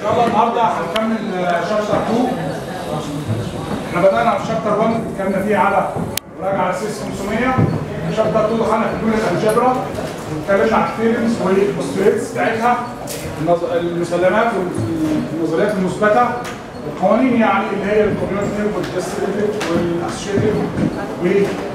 يلا النهارده هنكمل شابتر 2 احنا بدأنا في شابتر 1 اتكلمنا فيه على مراجعة سيس 500 شابتر 2 دخلنا في كل الالجبرا واتكلمنا على الثيرمز والبوستوليتس بتاعتها النظ- المسلمات والنظريات المثبتة القوانين يعني اللي هي الكوميونيتيف والديستريبيوتيف والاسوشيتيف و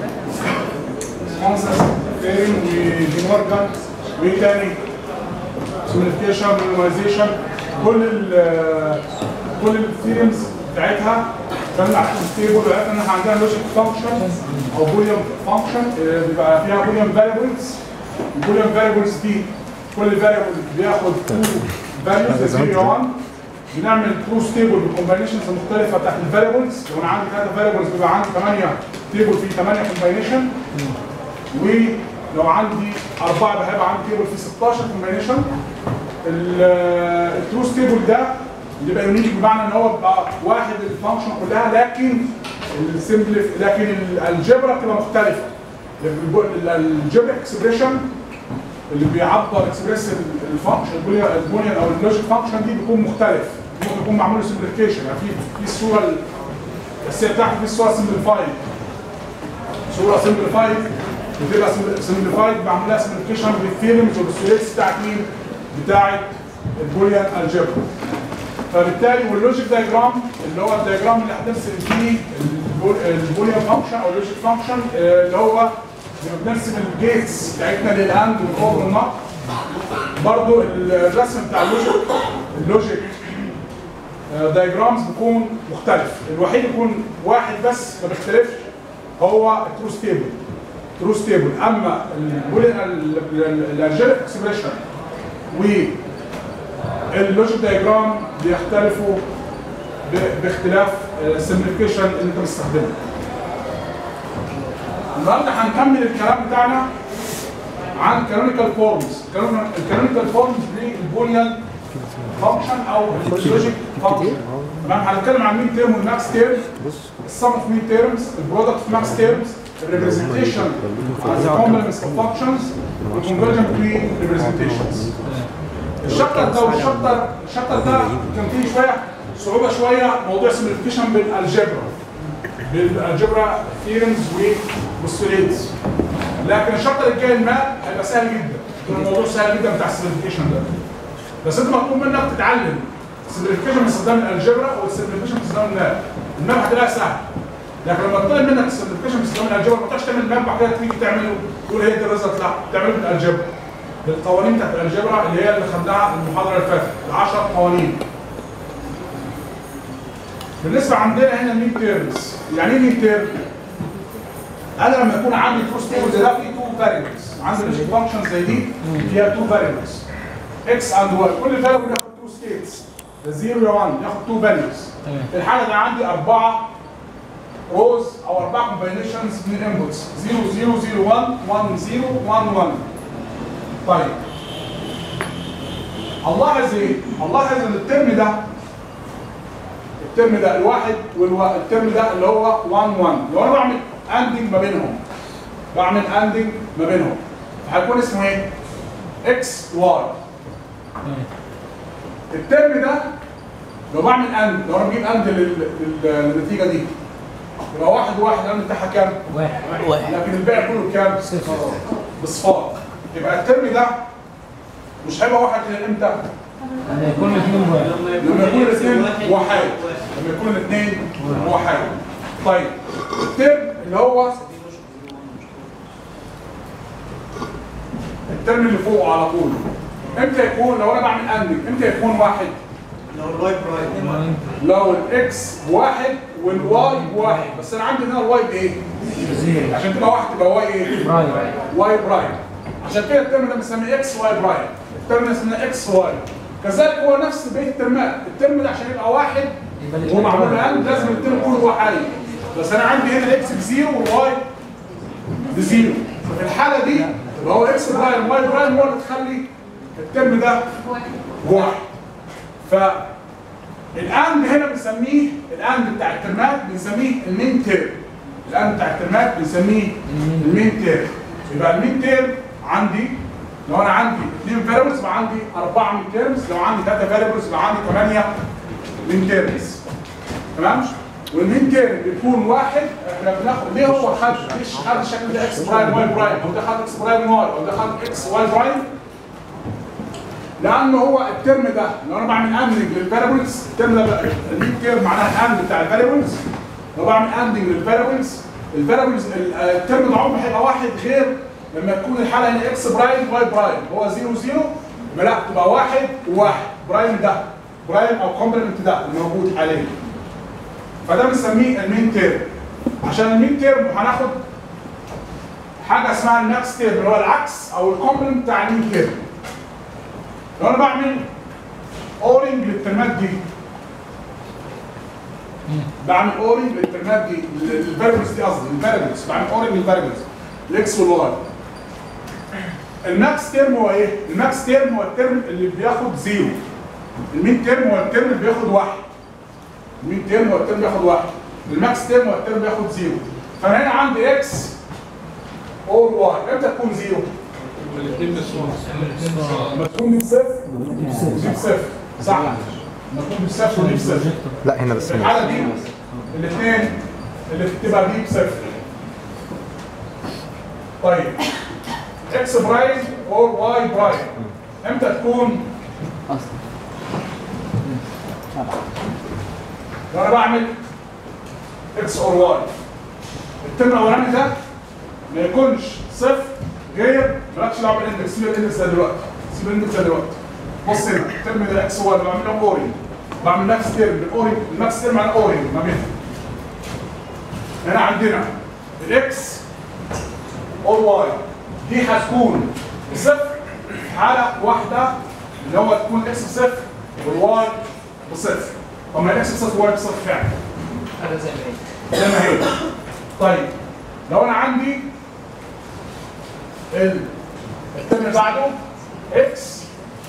كونسنس ثيرم وديمورجان وايه تاني؟ سمبليفيكيشن مينيمايزيشن كل ال كل الثيرمز بتاعتها كان على التيبل وعرفنا ان احنا عندنا لوجيك فانكشن او بوليوم فانكشن بيبقى فيها بوليوم فاريبلز البوليوم فاريبلز دي كل فاريبل بياخد تو فاليوز 0 1 بنعمل ترو ستيبل بكومباينيشنز مختلفه بتاعت الفاريبلز لو انا عندي ثلاثه فاريبلز بيبقى عندي 8 تيبل فيه 8 كومباينيشن ولو عندي أربعة يبقى هيبقى عندي تيبل فيه 16 كومبينيشن الترو ستيبل ده بيبقى يونيك بمعنى ان هو بيبقى واحد الفانكشن كلها لكن السمبل لكن ال- الجبرا بتبقى مختلفه الجبر اكسبريشن اللي بيعبر اكسبريس الفانكشن البنيان او اللوجيك فانكشن دي بيكون مختلف ممكن يكون معمول له سمبليفيكيشن يعني في في الصوره الاساسيه بتاعته في الصوره سمبليفايد صوره سمبليفايد بتبقى سمبليفايد بعمل لها سمبليفيكيشن بالثيرمز والسوليتس بتاعت مين؟ بتاعت البوليان الجبر فبالتالي واللوجيك دايجرام اللي هو الدايجرام اللي هترسم فيه البول- البوليان فانكشن او اللوجيك فانكشن اللي هو لما بنرسم الجيتس بتاعتنا للاند والفور والنقط برضو الرسم بتاع اللوجيك اللوجيك دايجرامز بيكون مختلف الوحيد يكون واحد بس ما بيختلفش هو الترو ستيبل ترو ستيبل اما الالجيريك اكسبريشن واللوجيك دايجرام بيختلفوا ب- باختلاف السمبليفيكيشن اللي انت بتستخدمه النهارده هنكمل الكلام بتاعنا عن كانونيكال فورمز الكانونيكال فورمز للبوليان فانكشن او اللوجيك فانكشن تمام هنتكلم عن مين تيرم والماكس تيرم السم اوف مين تيرمز البرودكت اوف ماكس تيرمز الريبريزنتيشن از كومبلمنتس اوف فانكشنز والكونفرجن بين ريبريزنتيشنز الشابتر ده والشابتر الشابتر ده كان فيه شويه صعوبه شويه موضوع سمبليفيكيشن بالالجبرا بالالجبرا ثيرمز وبوستوليتس لكن الشابتر الجاي الماب هيبقى سهل جدا الموضوع سهل جدا بتاع السمبليفيكيشن ده بس انت مطلوب منك تتعلم السمبليفيكيشن باستخدام الالجبرا والسمبليفيكيشن باستخدام الماب الماب هتلاقيها سهل لكن لما تطلب منك السمبليفيكيشن باستخدام الالجبرا ما تقدرش تعمل ماب بعد كده تيجي تعمله تقول هي دي الريزلت لا تعمله بالالجبرا بالقوانين بتاعت الالجبرا اللي هي اللي خدناها المحاضره اللي فاتت ال 10 قوانين بالنسبه عندنا هنا مين تيرمز يعني ايه مين تيرم؟ انا لما يكون عندي تروس تيبل زي ده فيه تو فاريبلز عندي لوجيك فانكشن زي دي فيها تو فاريبلز اكس اند واي كل فاريبل ياخد تو ستيتس الزيرو يا 1 ياخد تو فاليوز في الحاله دي عندي اربعه روز او اربعه كومبينيشنز من الانبوتس 0 0 0 1 1 0 1 1 طيب نلاحظ ايه؟ نلاحظ ان الترم ده الترم ده الواحد والترم ده اللي هو 1 1 لو انا بعمل اندنج ما بينهم بعمل اندنج ما بينهم هيكون اسمه ايه؟ اكس واي الترم ده لو بعمل اند لو انا بجيب اند لل- لل- للنتيجه دي يبقى واحد وواحد الاند بتاعها كام؟ واحد لكن الباقي كله كام؟ بصفار يبقى الترم ده مش هيبقى واحد غير امتى؟ لما يكون الاثنين واحد لما يكون الاثنين واحد لما يكون الاثنين واحد طيب الترم اللي هو الترم اللي فوقه على طول امتى يكون لو انا بعمل اندنج امتى يكون واحد لو الواي برايم لو الاكس بواحد والواي بواحد بس انا عندي هنا الواي بايه؟ زيرو عشان تبقى واحد تبقى واي ايه؟ برايم واي برايم عشان كده الترم ده بنسميه اكس واي برايم الترم ده بنسميه اكس واي كذلك هو نفس بقيه الترمات الترم ده عشان يبقى واحد يبقى الاثنين وهو معمول واحد. الان لازم الترم كله واحد بس انا عندي هنا الاكس بزيرو والواي بزيرو ففي الحاله دي يبقى هو اكس برايم واي برايم هو اللي تخلي الترم ده واحد ف الاند هنا بنسميه الاند بتاع الترمات بنسميه المين تيرم الاند بتاع الترمات بنسميه المين تيرم يبقى المين تيرم عندي لو انا عندي اثنين فاريبلز يبقى عندي اربعه من تيرمز لو عندي ثلاثه فاريبلز يبقى عندي ثمانيه من تيرمز تمام والمين تيرم بيكون واحد احنا بناخد ليه هو خد ليش خد الشكل ده اكس برايم واي برايم او ده خد اكس برايم واي او ده خد اكس واي برايم لان هو الترم ده لو انا بعمل اندنج للفاريبلز الترم ده بقى المين تيرم معناها اند بتاع الفاريبلز لو بعمل اندنج للفاريبلز الفاريبلز الترم ده عمره هيبقى واحد غير لما تكون الحاله هنا اكس برايم واي برايم هو 0 0 يبقى لا تبقى واحد وواحد برايم ده برايم او كومبلمنت ده الموجود حاليا فده بنسميه المين تيرم عشان المين تيرم هناخد حاجه اسمها الماكس تيرم اللي هو العكس او الكومبلمنت بتاع المين تيرم لو انا بعمل اورنج للترمات دي بعمل اورنج للترمات دي الفاريبلز دي قصدي الفاريبلز بعمل اورنج للفاريبلز الاكس والواي الماكس تيرم هو ايه؟ الماكس تيرم هو الترم اللي بياخد زيرو المين تيرم هو الترم اللي بياخد واحد المين تيرم هو الترم اللي بياخد واحد الماكس تيرم هو الترم اللي بياخد زيرو فانا هنا عندي اكس اور واي امتى تكون زيرو؟ الاثنين بصفر لما تكون دي بصفر ودي بصفر صح لما تكون دي بصفر ودي بصفر لا هنا بس في الحاله دي الاثنين اللي بتبقى دي بصفر طيب اكس برايم اور واي برايم امتى تكون لو انا بعمل اكس اور واي الترم الاولاني ده ما يكونش صفر غير مالكش دعوه بالاندكس سيب الاندكس ده دلوقتي سيب الاندكس ده دلوقتي بص هنا الترم ده اكس واي بعمل لهم اورنج بعمل نفس ترم الاورنج نفس ترم على اورنج ما بينهم هنا عندنا الاكس اور واي دي هتكون بصفر في حاله واحده اللي هو تكون اكس بصفر والواي بصفر طب ما الاكس بصفر والواي بصفر فعلا هذا زي ما هي زي ما هي طيب لو انا عندي ال- الترم اللي بعده اكس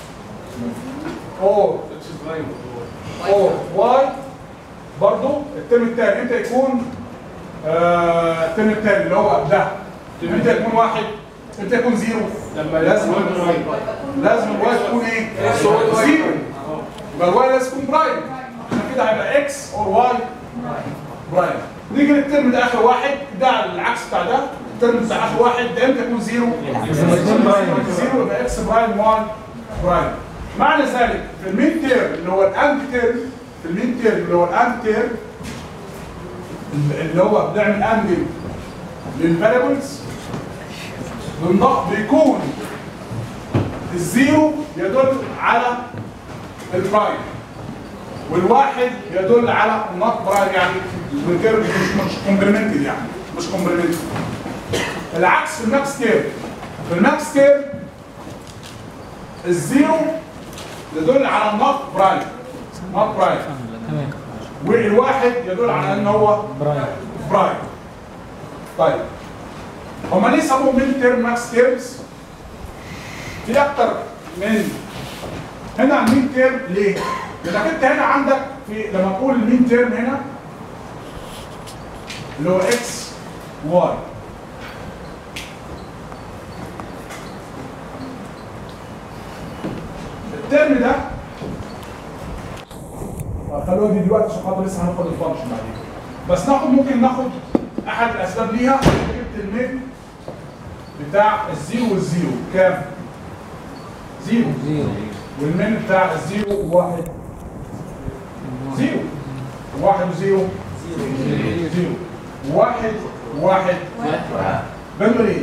اور اور واي برضو الترم الثاني امتى يكون آه الترم الثاني اللي هو ده امتى يكون واحد امتى يكون زيرو لما لازم لازم الواي تكون ايه؟ زيرو يبقى الواي لازم يكون برايم عشان كده هيبقى اكس اور واي برايم نيجي للترم ده اخر واحد ده العكس بتاع ده الترم بتاع اخر واحد ده امتى يكون زيرو؟ زيرو يبقى اكس برايم 1 برايم معنى ذلك في المين تيرم اللي هو الاند تيرم في المين تيرم اللي هو الاند تيرم اللي هو بنعمل اندنج للفاريبلز بنضاف بيكون الزيرو يدل على البرايم والواحد يدل على النوت برايم يعني من غير مش مش كومبلمنتد يعني مش كومبلمنتد العكس في الماكس تيرم في الماكس تيرم الزيرو يدل على النوت برايم نوت برايم تمام والواحد يدل على ان هو برايم برايم طيب هما ليه سموه مين تيرم ماكس تيرمز؟ في اكتر من هنا المين تيرم ليه؟ لانك انت هنا عندك في لما تقول المين تيرم هنا اللي هو اكس واي الترم ده خلوها دي دلوقتي عشان خاطر لسه هناخد الفانكشن بعدين بس ناخد ممكن ناخد احد الاسباب ليها جبت المين بتاع الزيرو والزيرو كام؟ زيرو زيرو والمين بتاع الزيرو واحد زيرو واحد وزيرو زيرو واحد واحد بنوا ليه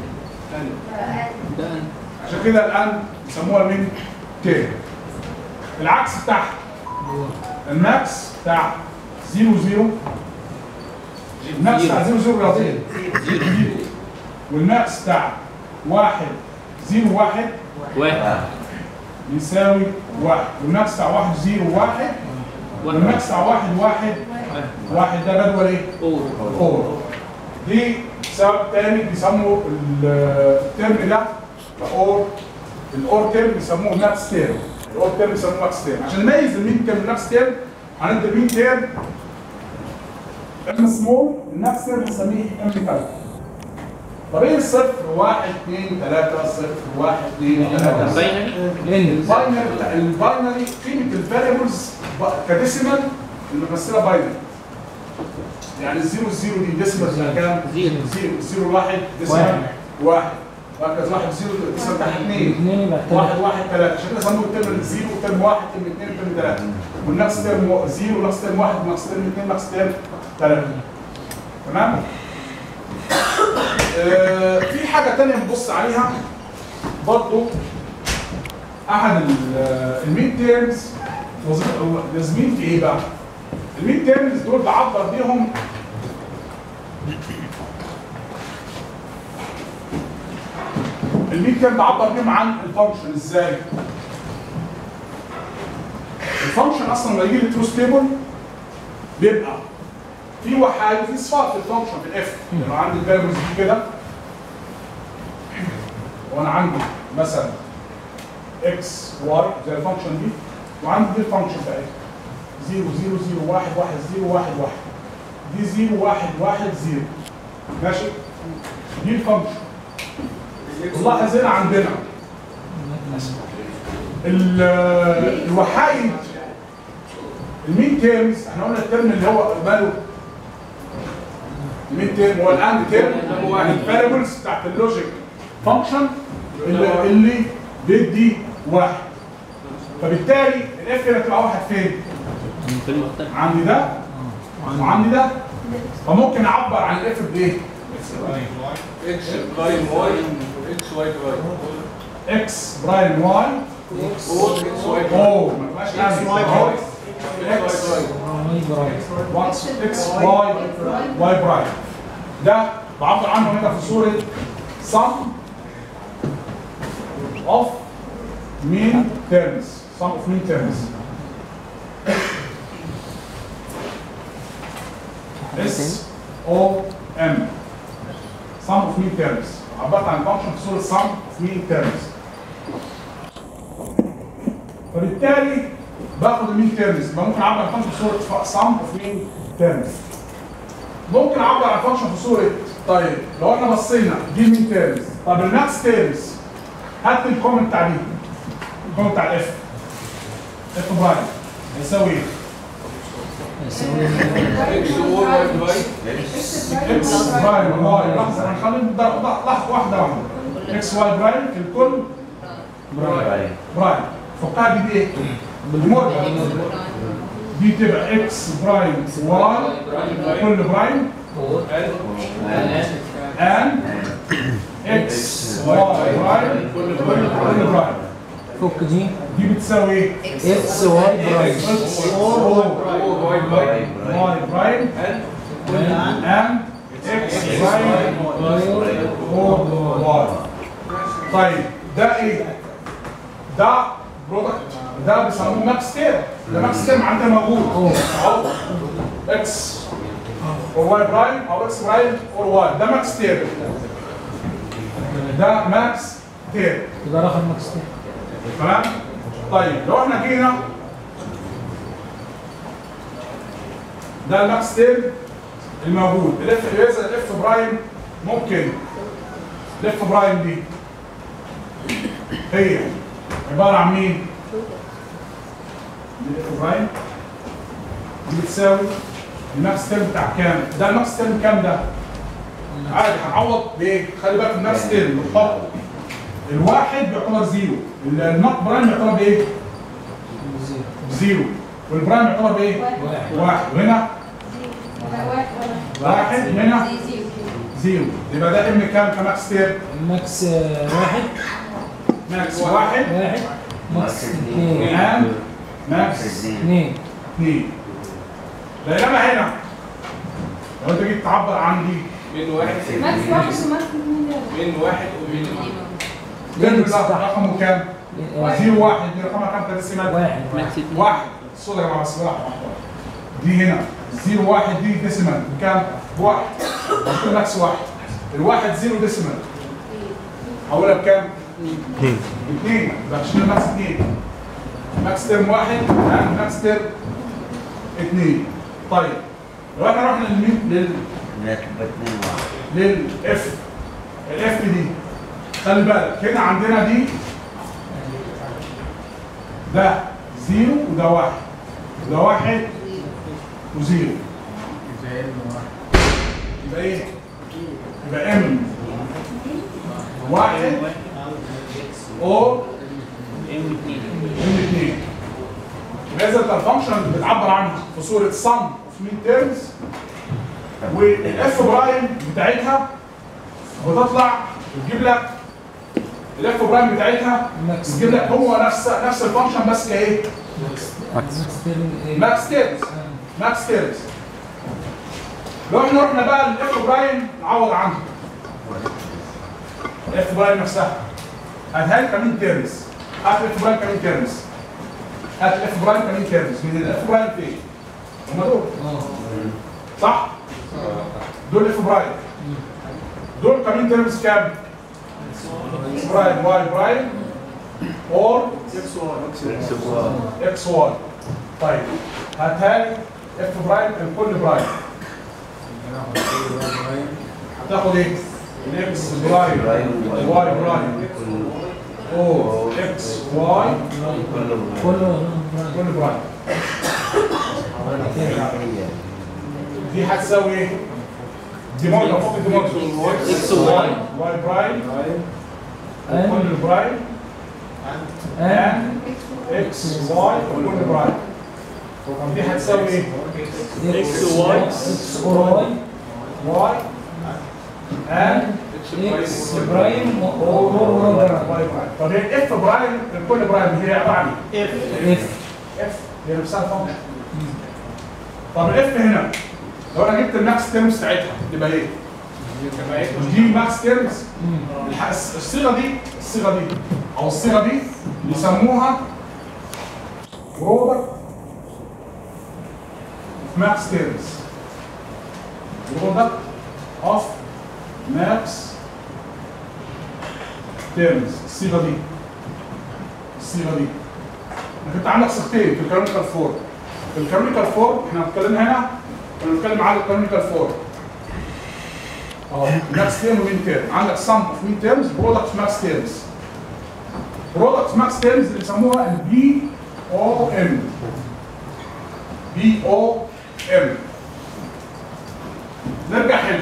ده؟ عشان كده الان بيسموها المين تيرم العكس بتاعها الماكس بتاع زيرو زيرو الماكس بتاع زيرو زيرو رياضيا زيرو والماكس بتاع واحد زيرو واحد واحد يساوي واحد والماكس بتاع واحد زيرو واحد والماكس بتاع واحد واحد واحد ده جدول ايه؟ اور اور دي سبب تاني بيسموا ال- الترم ده اور الاور ترم بيسموه ماكس تيرم الاور ترم بيسموه ماكس تيرم عشان نميز المين ترم والماكس تيرم هندي المين تيرم ام سمول الماكس تيرم هنسميه ام كابيتال طب ايه الصفر؟ واحد اثنين ثلاثة صفر واحد اثنين ثلاثة صفر باينري ان الباينري الباينري قيمة الفاريبلز كديسيمال اللي بنمثلها باينري يعني الزيرو الزيرو دي ديسيمال بتاع كام؟ زيرو. زيرو الزيرو واحد ديسيمال واحد وهكذا واحد زيرو ديسيمال بتاع اثنين اثنين يبقى واحد ثلاثة واحد ثلاثة عشان كده سموه الترم الزيرو ترم واحد ترم اثنين ترم ثلاثة والنقص ترم زيرو نقص ترم واحد نقص ترم اثنين نقص ترم ثلاثة تمام؟ آه في حاجة تانية نبص عليها برضو أحد الميد تيرمز لازمين في إيه بقى؟ الميد تيرمز دول بعبر بيهم الميد تيرم بعبر بيهم عن الفانكشن ازاي؟ الفانكشن اصلا لما يجي لي تروس تيبل بيبقى في وحايد وفي صفات في الفانكشن في الاف لو عندي الفاريبلز دي كده وانا عندي مثلا اكس واي زي الفانكشن دي وعندي دي الفانكشن بتاعتها 0 0 0 1 1 0 1 1 دي 0 1 1 0 ماشي دي الفانكشن نلاحظ هنا عندنا ال- الوحايد المين تيرمز احنا قلنا الترم اللي هو ماله المين تيرم هو الاند تيرم اللي هو الفاريبلز بتاعت اللوجيك فانكشن اللي, اللي بيدي واحد فبالتالي الاف هنا تبقى واحد فين؟ في المختلف عندي ده وعندي ده فممكن اعبر عن الاف بايه؟ اكس برايم واي اكس واي برايم اكس برايم واي او اكس واي برايم اوه ما فيهاش اكس واي أهو. برايم اكس واي برايم واي برايم واتس اكس واي واي برايم ده بعبر عنه هنا في صوره sum of mean terms sum of mean terms S O M sum of mean terms عبرت عن function في صوره sum of mean terms فبالتالي باخد المين تيرمز يبقى ممكن اعبر عن فانكشن في صوره sum of mean terms ممكن اعبر عن فانكشن في صوره طيب لو احنا بصينا دي المين تيرمز طب الماكس تيرمز هات لي الكومنت بتاع دي الكومنت بتاع الاف اف برايم هيساوي ايه؟ اكس او واي برايم اكس برايم واي لحظه هنخلي ده- ده- لحظه واحده واحده اكس واي برايم الكل برايم برايم فكها دي بايه؟ بالمرة دي تبقى اكس برايم واي كل برايم and x y برايم كل برايم فك دي دي بتساوي ايه؟ اكس واي برايم x او واي برايم y برايم and x برايم or y طيب ده ايه؟ ده برودكت ده بيسموه ماكس تيرم ده ماكس تيرم عندنا موجود اهو اكس اور واي برايم او اكس برايم اور واي ده ماكس تيرم ده ماكس تيرم يبقى رقم مكسور تمام طيب لو احنا جينا ده الماكس تيرم الموجود الاف اذا الاف برايم ممكن الاف برايم دي هي عباره عن مين؟ دي الاف برايم دي بتساوي الماكس تيرم بتاع كام؟ ده الماكس تيرم كام ده؟ عادي هنعوض بايه؟ خلي بالك الماكس تيرم الخط الواحد بيعتبر زيرو النوت برايم يعتبر بايه؟ زيرو زيرو والبرايم يعتبر بايه؟ واحد واحد وهنا واحد هنا زيرو يبقى ده ام كام كماكس تيرم؟ ماكس آه، واحد ماكس واحد واحد ماكس اثنين and ماكس اثنين اثنين بينما هنا لو انت جيت تعبر عن دي من واحد ماكس واحد وماكس اثنين من واحد ومن ده ده رقمه كام؟ آه، زيرو واحد دي رقمها كام تدسيمات؟ واحد ماكس اتنين واحد الصوت يا جماعه بس واحد واحد دي هنا زيرو واحد دي ديسيمال بكام؟ بواحد قلت ماكس واحد الواحد زيرو ديسيمال هقولها بكام؟ اثنين يبقى عشان ماكس اثنين ماكس ترم واحد and ماكس ترم اثنين طيب لو احنا رحنا للمين لل نكبة اتنين واحد للاف الاف دي خلي بالك هنا عندنا دي ده زيرو وده واحد وده واحد وزيرو يبقى ايه؟ يبقى ام واحد او ام اثنين يبقى اذا الفانكشن بتعبر عنها في صوره sum of mean terms والاف برايم بتاعتها بتطلع بتجيب لك الاف برايم بتاعتها ماكس بتجيب لك هو نفس نفس الفانكشن بس كايه؟ ماكس تيرم ايه؟ ماكس تيرمز آه. ماكس تيرمز لو احنا رحنا بقى للاف برايم نعوض عنها الاف برايم نفسها هاتها لي كمين تيرمز هات الاف برايم كمين تيرمز هات الاف برايم كمين تيرمز من الاف برايم فين؟ هم دول اه صح؟ دول اف برايم دول كمين تيرمز كام؟ اكس برايم واي برايم اور اكس واي طيب هاتها لي اف برايم الكل برايم هتاخد ايه؟ الاكس برايم واي برايم او اكس واي كله كل برايم دي هتساوي ايه؟ دي مرة فوق دي مرة اكس وواي واي برايم ان كل برايم ان ان اكس واي كل برايم طب دي هتساوي ايه؟ اكس واي اكس واي واي ان اكس برايم اور برايم واي برايم طب هي اف برايم كل برايم هي عباره عن ايه؟ اف اف هي نفسها فانكشن طب الاف هنا لو انا جبت الماكس تيرمز بتاعتها تبقى ايه؟ مش دي ماكس تيرمز الح- الصيغه دي الصيغه دي او الصيغه دي بيسموها برودكت ماكس تيرمز برودكت اوف ماكس تيرمز الصيغه دي الصيغه دي انت كنت عندك صيغتين في الكانونيكال فور في الكانونيكال فور احنا بنتكلم هنا كنا بنتكلم على الكانونيكال فور اه ماكس تيرم ومين تيرم عندك سم اوف مين تيرمز برودكت ماكس تيرمز برودكت ماكس تيرمز اللي بيسموها البي او ام بي او ام نرجع هنا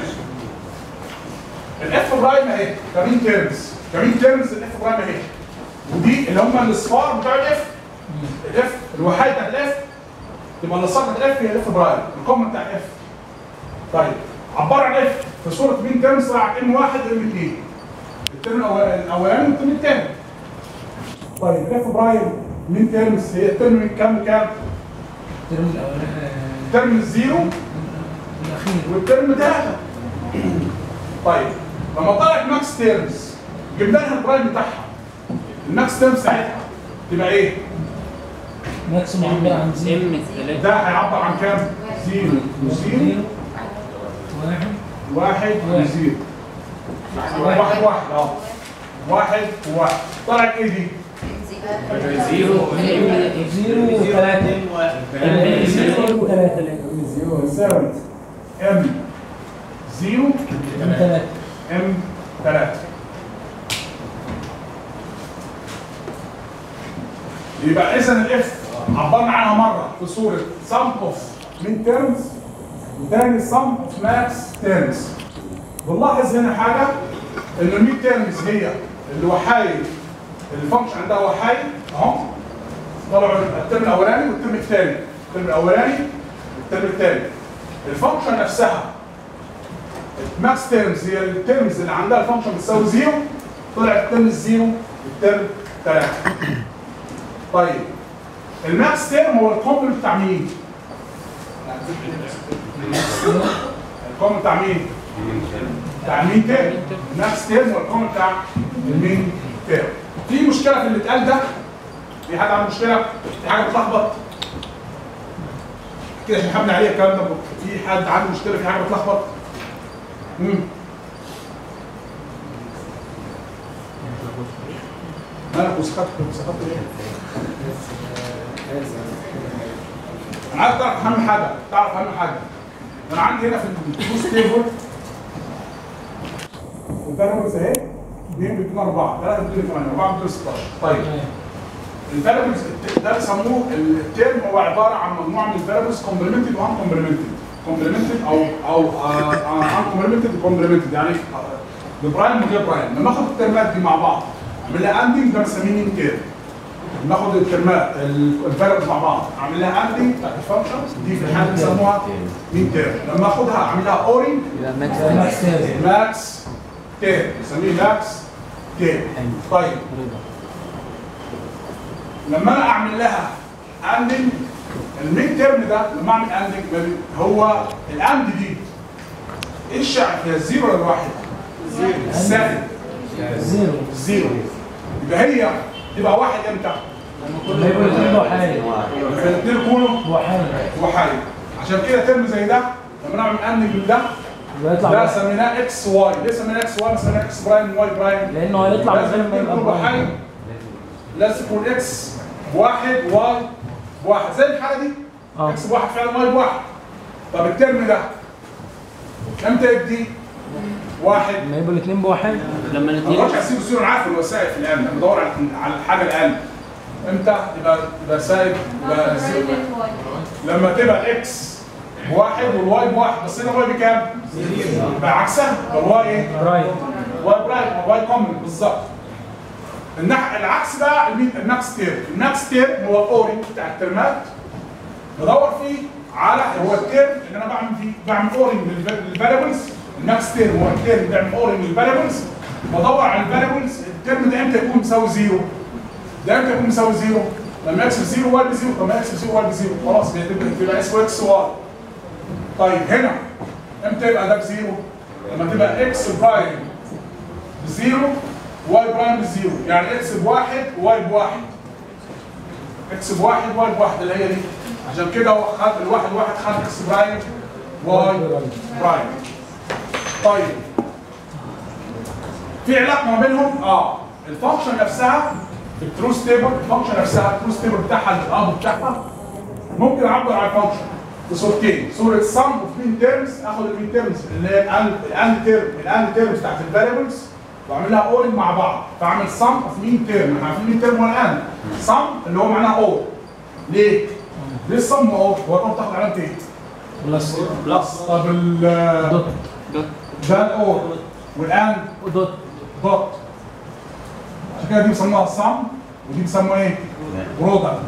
الاف برايم اهي كمين تيرمز كمين تيرمز الاف برايم اهي ودي اللي هم الاصفار بتوع الاف الاف الوحيد بتاع الاف تبقى الاصفار بتاع الاف هي الاف برايم الكومن بتاع الاف طيب عبر عن اف في صوره مين تيرمز طلع ام واحد ام اثنين الترم الأول- الاولاني والترم الثاني طيب الاف برايم مين تيرمز هي الترم من كام لكام؟ الترم الاولاني الترم الزيرو الاخير والترم ده طيب لما طلعت ماكس تيرمز جبنا لها البرايم بتاعها الماكس تيرمز ساعتها تبقى ايه؟ ماكس معبر عن زيرو ام 3 ده هيعبر عن كام؟ زيرو وزيرو زيرو واحد واحد واحد. وزيرو واحد واحد اه واحد وواحد طلعت ايه دي؟ زيرو زيرو وثلاثة زيرو وثلاثة تساوي ام زيرو من ثلاثة ام 3 يبقى اذا الاف عبرنا عنها مره في صوره sum of min terms وثاني sum of max terms بنلاحظ هنا حاجه ان الميد تيرمز هي الوحايد الفانكشن عندها وحايد اهو طلعوا الترم الاولاني والترم الثاني الترم الاولاني والترم الثاني الفانكشن نفسها ماكس تيرمز هي التيرمز اللي عندها الفانكشن بتساوي زيرو طلع الترم الزيرو الترم ثلاثة طيب الماكس تيرم هو الكومبل بتاع مين؟ الكومبل بتاع مين؟ بتاع المين تيرم الماكس تيرم هو الكومبل بتاع المين تيرم في مشكلة في اللي اتقال ده في حد عنده مشكلة؟ في حاجة بتلخبط؟ كده عشان حبنا عليه الكلام ده في حد عنده مشكلة في حاجة بتلخبط؟ مم. مالك وسخطت وسخطت ليه؟ انا عايز تعرف اهم حاجه تعرف اهم حاجه انا عندي هنا في التروس تيبل الفاريبلز اهي 2 بيدونا 4 3 بيدونا 8 4 بيدونا 16 طيب الفاريبلز ده بيسموه الترم هو عباره عن مجموعه من الفاريبلز كومبلمنتد وان كومبلمنتد كومبلمنتد او او ان كومبلمنتد وكومبلمنتد يعني ببرايم وغير برايم لما اخد الترمات دي مع بعض اعمل لها اندنج ده بنسميه مين ترم ناخد الترمات الفاريبلز مع بعض اعمل لها اندنج بتاعت الفانكشنز دي في الحاله بيسموها مين ترم لما اخدها اعمل لها اورنج ماكس تيرم ماكس تير نسميه ماكس تير طيب لما انا اعمل لها اندنج الميد تيرم ده لما اعمل اندنج هو الاند دي ايه الشعر فيها الزيرو ولا الواحد؟ السالب زيرو الزيرو يبقى هي تبقى واحد امتى؟ لما يبقوا الاثنين بوحايد لما الاثنين يكونوا بوحايد وحايد عشان كده ترم زي ده لما نعمل اندنج من ده يبقى يطلع ده بوحايد. سميناه اكس واي ليه سميناه اكس واي؟ سميناه اكس برايم واي برايم لانه هيطلع من غير لازم ما يبقى يكون بوحايد بواحد لازم يكون اكس بواحد واي بواحد زي الحاله دي اه اكس بواحد فعلا واي بواحد طب الترم ده امتى يدي؟ واحد لما يبقوا الاثنين بوحايد لما ما الاثنين اقدرش اسيب الزيرو انا عارف الوسائل في الان انا بدور على على الحاجه الان امتى يبقى يبقى سالب يبقى زيرو لما تبقى اكس بواحد والواي بواحد بس هنا الواي بكام؟ يبقى عكسها يبقى الواي ايه؟ برايم واي برايم واي كومن بالظبط النح... العكس بقى المين- الماكس تيرم الماكس تيرم هو الاورنج بتاع الترمات بدور فيه على هو التيرم اللي انا بعمل فيه بعمل اورنج للفاريبلز الماكس تيرم هو التيرم اللي بعمل اورنج للفاريبلز بدور على الفاريبلز التيرم ده امتى يكون مساوي زيرو ده امتى يكون مساوي زيرو لما يكسب زيرو واي بزيرو طب ما يكسب زيرو واي بزيرو خلاص بيبقى بيبقى اسمه اكس واي طيب هنا امتى يبقى ده بزيرو لما تبقى اكس برايم بزيرو واي برايم بزيرو يعني اكس بواحد وواي بواحد اكس بواحد واي بواحد اللي هي دي عشان كده هو خد الواحد واحد خد اكس برايم واي برايم طيب في علاقه ما بينهم اه الفانكشن نفسها في التروث تيبل الفانكشن نفسها التروث تيبل بتاعها الاب بتاعها ممكن اعبر عن الفانكشن بصورتين صوره سم اوف مين تيرمز اخد المين تيرمز اللي هي الاند الاند تيرم الاند تيرمز بتاعت الفاريبلز واعمل لها اورنج مع بعض فاعمل سم اوف مين تيرم احنا عارفين مين تيرم هو الاند سم اللي هو معناه اور ليه؟ ليه السم اور؟ هو الاور بتاخد علامه ايه؟ بلس بلس طب ال دوت ده الاور والاند دوت دوت عشان كده دي بيسموها الصم ودي بيسموها ايه؟ برودكت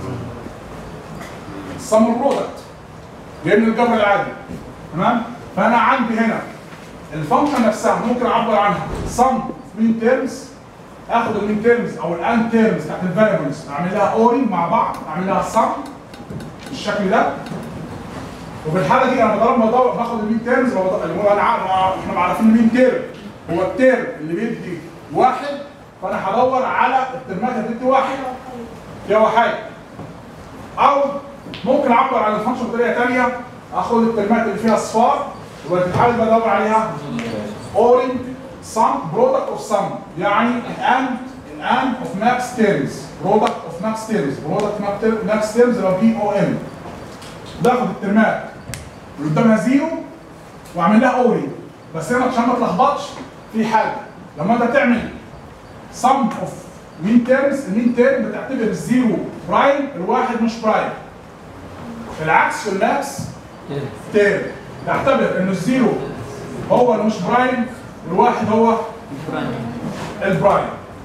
الصم برودكت جاي من الجبر العادي تمام؟ فانا عندي هنا الفانكشن نفسها ممكن اعبر عنها صم مين تيرمز اخد المين تيرمز او الان تيرمز بتاعت الفاريبلز اعمل لها اورنج مع بعض اعمل لها صم بالشكل ده وفي الحاله دي انا بدور بدور باخد المين تيرمز اللي هو انا عارف احنا عارفين المين تيرم هو التيرم اللي بيدي واحد فانا هدور على الترمات اللي بتدي واحد فيها وحايد او ممكن اعبر عن الفانكشن بطريقه ثانيه اخد الترمات اللي فيها اصفار وفي الحاله دي بدور عليها اورنج سم برودكت اوف سم يعني الان الان اوف ماكس تيرمز برودكت اوف ماكس تيرمز برودكت ماكس تيرمز اللي هو بي او ام باخد الترمات اللي قدامها زيرو واعمل لها اورنج بس هنا عشان ما تلخبطش في حاجه لما انت تعمل sum اوف مين تيرمز المين تيرم بتعتبر الزيرو برايم الواحد مش برايم العكس في الماكس تيرم تعتبر ان الزيرو هو اللي مش برايم والواحد هو البرايم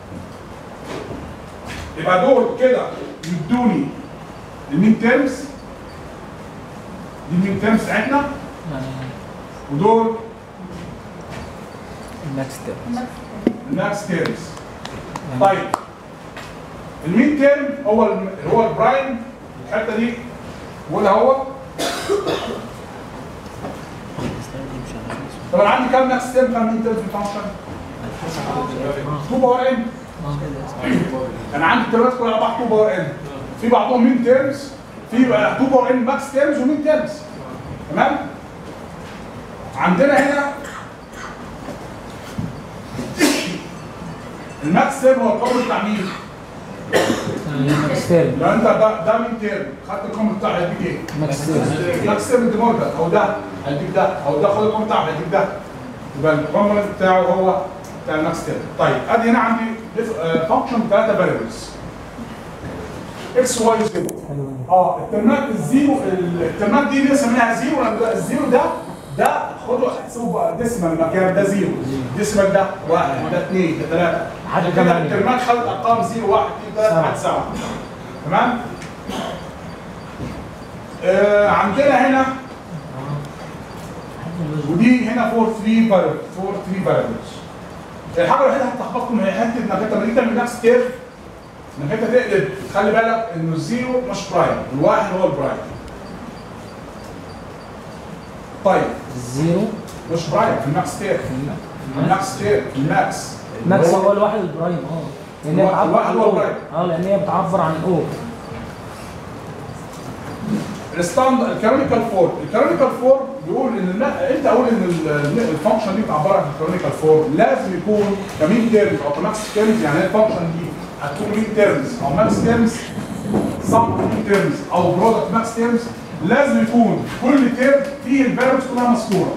يبقى دول كده يدوني المين تيرمز دي المين تيرمز بتاعتنا ودول الماكس تيرم الماكس تيرمز طيب المين تيرم هو الم... هو البرايم الحته دي وده هو طب انا عندي كام ماكس تيرم كام مين تيرم في الفانكشن؟ 2 باور ان انا عندي الترمات كلها على بعض 2 باور ان في بعضهم مين تيرمز في بقى 2 باور ان ماكس تيرمز ومين تيرمز تمام؟ عندنا هنا الماكس تيرم هو القبر بتاع مين؟ الماكس تيرم لو انت ده ده مين تيرم خدت القبر بتاعه هيديك ايه؟ ماكس تيرم ماكس تيرم دي مورجان او ده هيديك ده او ده خد القبر بتاعه هيديك ده يبقى القبر بتاعه هو بتاع الماكس تيرم طيب ادي هنا عندي فانكشن بثلاثه فاريبلز اكس واي زيرو حلو اه الترمات الزيرو الترمات دي بنسميها زيرو لان ده- الزيرو ده ده خدوا احسبوا بقى ديسمال المكان ده زيرو ديسمال ده واحد ده اثنين ده ثلاثه لحد كده كمان. الترمات خدت ارقام زيرو واحد اثنين ثلاثه لحد سبعه تمام آه عندنا هنا ودي هنا فور 3 فاريبل فور 3 فاريبلز الحاجه الوحيده اللي هتلخبطكم هي حته انك انت لما تيجي تعمل نفس كيرف انك انت تقلب خلي بالك انه الزيرو مش برايم الواحد هو البرايم طيب الزيرو مش برايم في الماكس كيرف الماكس كيرف الماكس ماكس هو- هو الواحد البرايم اه لان هي هو- بتعبر الواحد عن هو او البرايم. اه لان هي بتعبر عن او الستاند الكانونيكال فورم الكانونيكال فورم بيقول ان الم... انت اقول ان ال- الفانكشن دي بتعبر عن الكانونيكال فورم لازم يكون كمين تيرمز او كماكس تيرمز يعني هي الفانكشن دي هتكون مين تيرمز او ماكس تيرمز صم مين تيرمز او برودكت ماكس تيرمز لازم يكون كل تيرم فيه الفاريبلز كلها مذكوره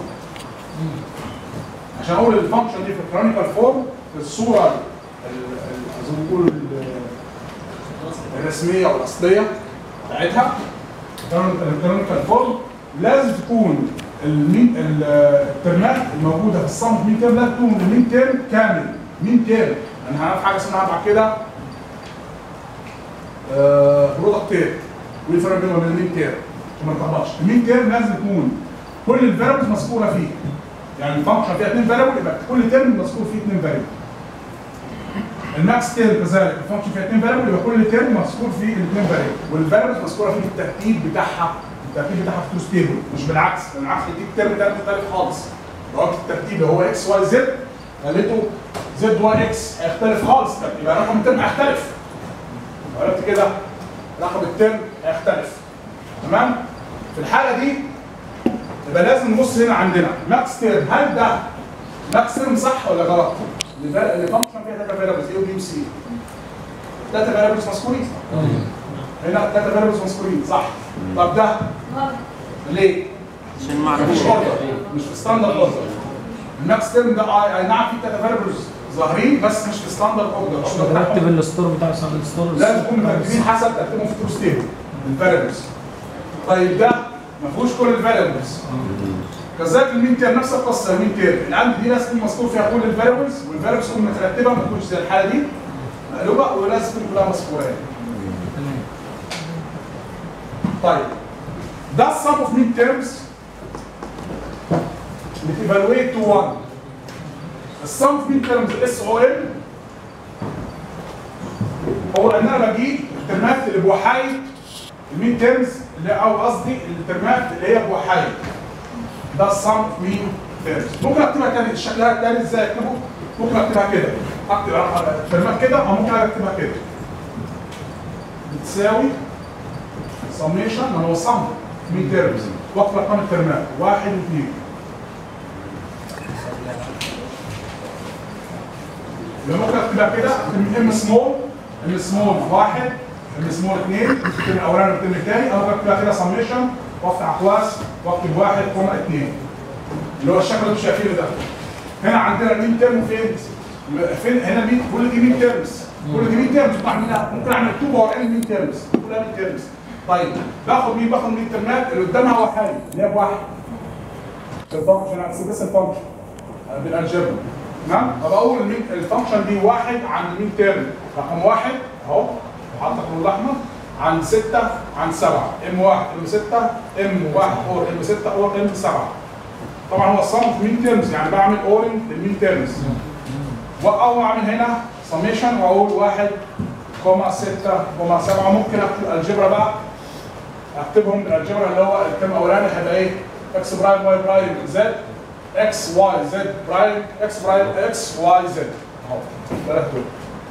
عشان اقول الفانكشن دي في الكانونيكال فورم في الصوره ال- ال- زي ما بيقولوا ال- الرسميه او الاصليه بتاعتها الكانونيكال فورم لازم تكون المين ال- الترمات الموجوده في الصمت مين تيرم لازم تكون المين تيرم كامل مين تيرم انا هنعرف حاجه اسمها بعد كده برودكت تيرم وايه الفرق بينه وبين المين تيرم عشان ما نتلخبطش المين تيرم لازم يكون كل الفاريبلز مذكوره فيه يعني الفانكشن فيها اثنين فاريبل يبقى كل تيرم مذكور فيه اثنين فاريبل الماكس تيرم كذلك الفانكشن فيها اثنين فاريبل يبقى كل تيرم مذكور فيه الاثنين فاريبل والفاريبلز مذكوره فيه الترتيب بتاعها الترتيب بتاعها في تو ستيبل مش بالعكس بالعكس يديك ترم ده مختلف خالص لو قلت الترتيب هو اكس واي زد خليته زد واي اكس هيختلف خالص يبقى رقم الترم هيختلف لو عرفت كده رقم الترم هيختلف تمام في الحاله دي يبقى لازم نبص هنا عندنا ماكس تيرم هل ده ماكس تيرم صح ولا غلط؟ اللي اللي فانكشن فيها ثلاثه فاريبلز اي وبي وسي ثلاثه فاريبلز مذكورين هنا ثلاثه فاريبلز مذكورين صح طب ده غلط ليه؟ عشان مش اوردر مش في ستاندرد اوردر الماكس تيرم ده آه، اي نعم في ثلاثه فاريبلز ظاهرين بس مش في ستاندرد اوردر مش الأوردر بتاعهم مرتب الستور بتاع الستور لازم يكون مرتبين حسب ترتيبهم في ترو ستيبل الفاريبلز طيب ده ما فيهوش كل الفاريبلز كذلك المين تير نفس القصه المين تير العند دي لازم يكون مذكور فيها كل الفاريبلز والفاريبلز تكون مترتبه ما تكونش زي الحاله دي مقلوبه ولازم تكون كلها مذكوره يعني تمام طيب ده السم اوف مين تيرمز بتيفالويت تو 1 السم اوف مين تيرمز اس او ال هو ان انا بجيب الترمات اللي بوحايد المين تيرمز اللي او قصدي الترمات اللي هي بوحايد ده السم اوف مين تيرمز ممكن اكتبها تاني شكلها تاني ازاي اكتبه ممكن اكتبها كده اكتب الترمات كده او ممكن اكتبها كده بتساوي سميشن ما هو صم مين تيرمز وقت ارقام الترمات واحد واثنين يبقى ممكن اكتبها كده اكتب ام سمول ام سمول واحد ام سمول اثنين الترم الاولاني والترم الثاني او ممكن اكتبها كده سميشن وافتح اقواس واكتب واحد كوما اثنين اللي هو الشكل اللي انتم شايفينه ده هنا عندنا مين ترم فين؟ فين هنا مين كل دي مين ترمز كل دي مين ترمز ممكن اعملها ممكن اعمل 2 باور ان مين ترمز كلها مين ترمز طيب باخد مين باخد مين ترمات اللي قدامها واحد اللي هي بواحد الفانكشن احسب بس الفانكشن بالالجبرا تمام فبقول المين الفانكشن دي واحد عند مين ترم رقم واحد اهو وحاطط لون الاحمر عن ستة عن سبعة ام واحد ام ستة ام واحد اور ام ستة اور ام سبعة طبعا هو الصنف مين ترمز يعني بعمل اورنج للمين ترمز او اعمل هنا سميشن واقول واحد كوما ستة كوما سبعة ممكن اكتب الجبرا بقى اكتبهم الجبرا اللي هو الترم الاولاني هيبقى ايه؟ اكس برايم واي برايم زد اكس واي زد برايم اكس برايم اكس واي زد اهو ثلاث دول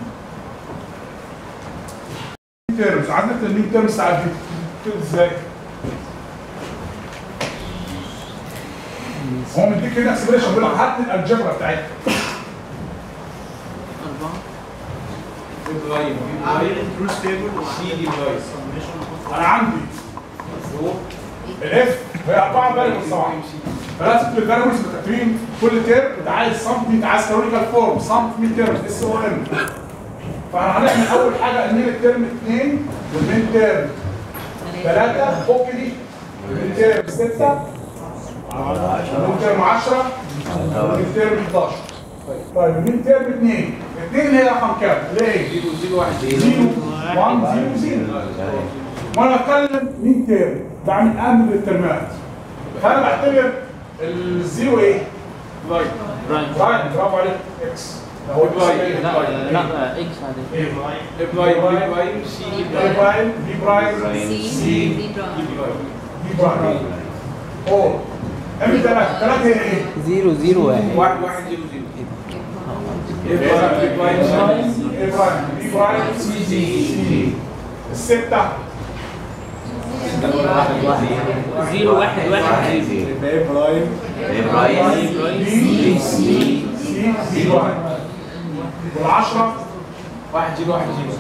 تيرمز عندك المين تيرمز تعدي كده ازاي؟ هو مديك هنا اكسبريشن بيقول لك هات لي الجبرا بتاعتها أربعة برايم أعمل ترو ستيبل سي دي برايم انا عندي الاف هي اربعه فاريبلز طبعا فلازم تكون الفاريبلز مكتوبين كل ترم انت عايز صمت انت عايز كانونيكال فورم صمت مين ترم اس او ام فهنعمل اول حاجه المين ترم 2 والمين ترم 3 فك دي المين ترم 6 المين ترم 10 المين ترم 11 طيب المين ترم 2 2 هي رقم كام؟ ليه؟ 0 0 1 0 0 وانا بتكلم مين ترم بعمل امن للترمات فانا بعتبر الزيرو ايه؟ رايت برايم رايت برافو عليك اكس ده هو برايم. لا لا اكس عادي ايه؟ اي برايم بي برايم سي اي برايم بي برايم سي سي دي برايم بي برايم فور ام ثلاثة ثلاثة هي ايه؟ زيرو زيرو واحد واحد واحد زيرو زيرو اي برايم بي برايم سي اي برايم بي برايم سي سي الستة زيرو واحد واحد زيرو بي سي سي بي برايم والعشرة واحد زيرو واحد زيرو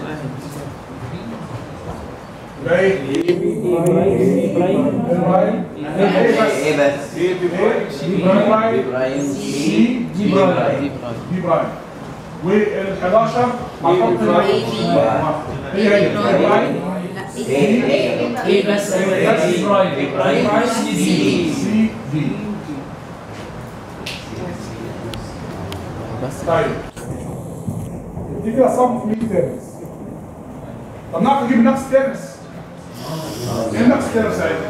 يبقى ايه؟ برايم برايم اي برايم ايه بس ايه بس اي بي برايم سي بي برايم ابراهيم سي دي برايم دي برايم دي برايم وال 11 هنحط برايم. هي هي دي برايم ايه ايه ايه بس دي برايم دي برايم سي دي سي دي بس طيب دي كده صم في 100 ترمس طب نعرف نجيب نفس ترمس ايه نفس ترمس ساعتها؟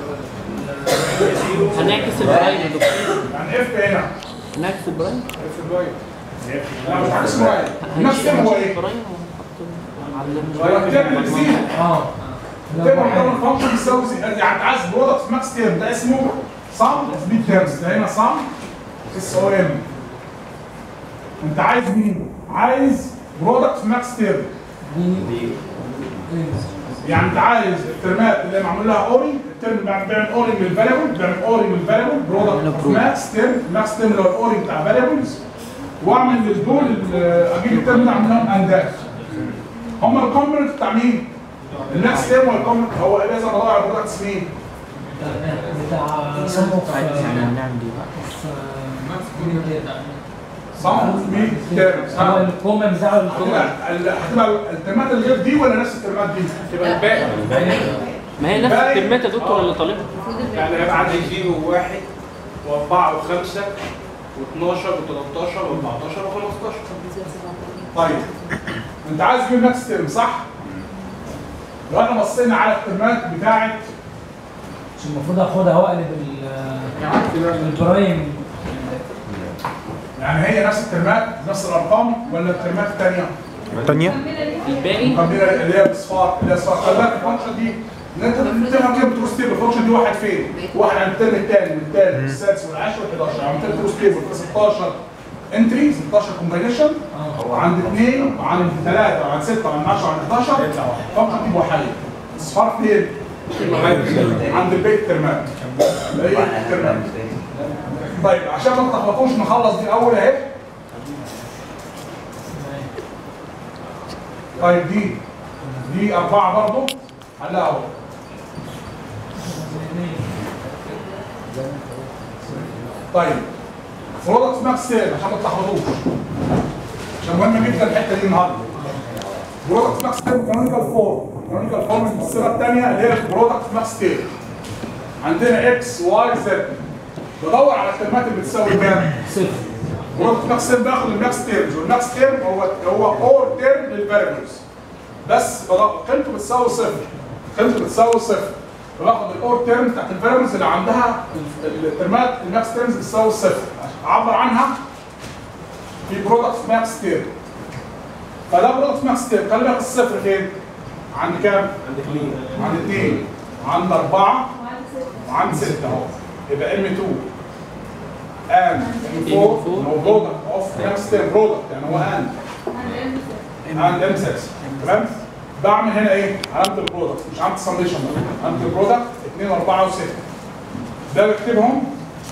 هنعكس البرايم يا دكتور يعني اف هنا هنعكس البرايم في برايم لا مش عارف اسمه ايه نفس ترم هو ايه؟ البرايم ونحط هو الترم اللي زيرو اه الترم اللي هو الفانكشن بيساوي زيرو يعني انت عايز برودكت ماكس ترم ده اسمه صم في 100 ترمس ده هنا صم اس او ام انت عايز مين؟ عايز برودكت ماكس ترم يعني انت عايز الترمات اللي معمول لها اوري الترم بيعمل بيعمل اوري من الفاريبل بيعمل اوري من الفاريبل برودكت ماكس ترم ماكس ترم اللي هو الاوري بتاع فاريبلز واعمل للدول ال- اجيب الترم ده اعمل لهم اندات هم الكومبوننت بتاع مين؟ الماكس ترم والكومبوننت هو لازم ادور على برودكتس مين؟ بتاع صنف هنعمل دي بقى صم مين ترم هو ها الكومن بتاعه الكومن هتبقى ال- هتبقى الترمات اللي غير دي ولا نفس الترمات دي؟ تبقى الباقي ما هي نفس الكلمات يا دكتور اللي طالبها المفروض يعني هيبقى عندي زيرو وواحد واربعة وخمسة و12 و13 و14 و15 طيب انت عايز تجيب نفس ترم صح؟ لو احنا بصينا على الترمات بتاعت مش المفروض اخدها واقلب ال- البرايم يعني هي نفس الترمات نفس الارقام ولا الترمات الثانيه؟ تانية الباقي مقابله اللي هي باصفار اللي هي اصفار خلي بالك الفانكشن دي ان انت بتفهم كده بتروس تيبل الفانكشن دي واحد فين؟ واحد عند الترم الثاني والثالث والسادس والعاشر وال11 عند الترم تروس تيبل في 16 انتري 16 كومبينيشن وعند اثنين وعند ثلاثه وعند سته وعند 10 وعند 11 الفانكشن دي وحيد اصفار فين؟ عند البيت الترمات اللي هي الترمات طيب عشان ما تلخبطوش نخلص دي الاول اهي طيب دي دي أربعة برضه حلها أهو طيب برودكت ماكس تيل عشان ما تلخبطوش عشان مهمة جدا الحتة دي النهارده برودكت ماكس تيل كانونيكال فورم كانونيكال فورم الصيغة الثانية اللي هي برودكت ماكس تيل عندنا اكس واي زد بدور على الكلمات اللي بتساوي كام؟ صفر برودكت ماكس تيرم باخد الماكس تيرمز والماكس تيرم هو هو اور تيرم للفاريبلز بس بض- قيمته بتساوي صفر قيمته بتساوي صفر باخد الاور تيرم بتاعت الفاريبلز اللي عندها ال- الترمات الماكس تيرمز بتساوي صفر اعبر عنها في برودكت ماكس تيرم فده برودكت ماكس تيرم خلي بالك الصفر فين؟ عند كام؟ عند اثنين عند اثنين عند اربعه وعند ستة اهو يبقى ام 2 and ام 4 هو برودكت اوف نفس برودكت يعني هو and and ام 6 تمام بعمل هنا ايه؟ علامة البرودكت مش علامة السميشن علامة البرودكت 2 4 و6 ده بكتبهم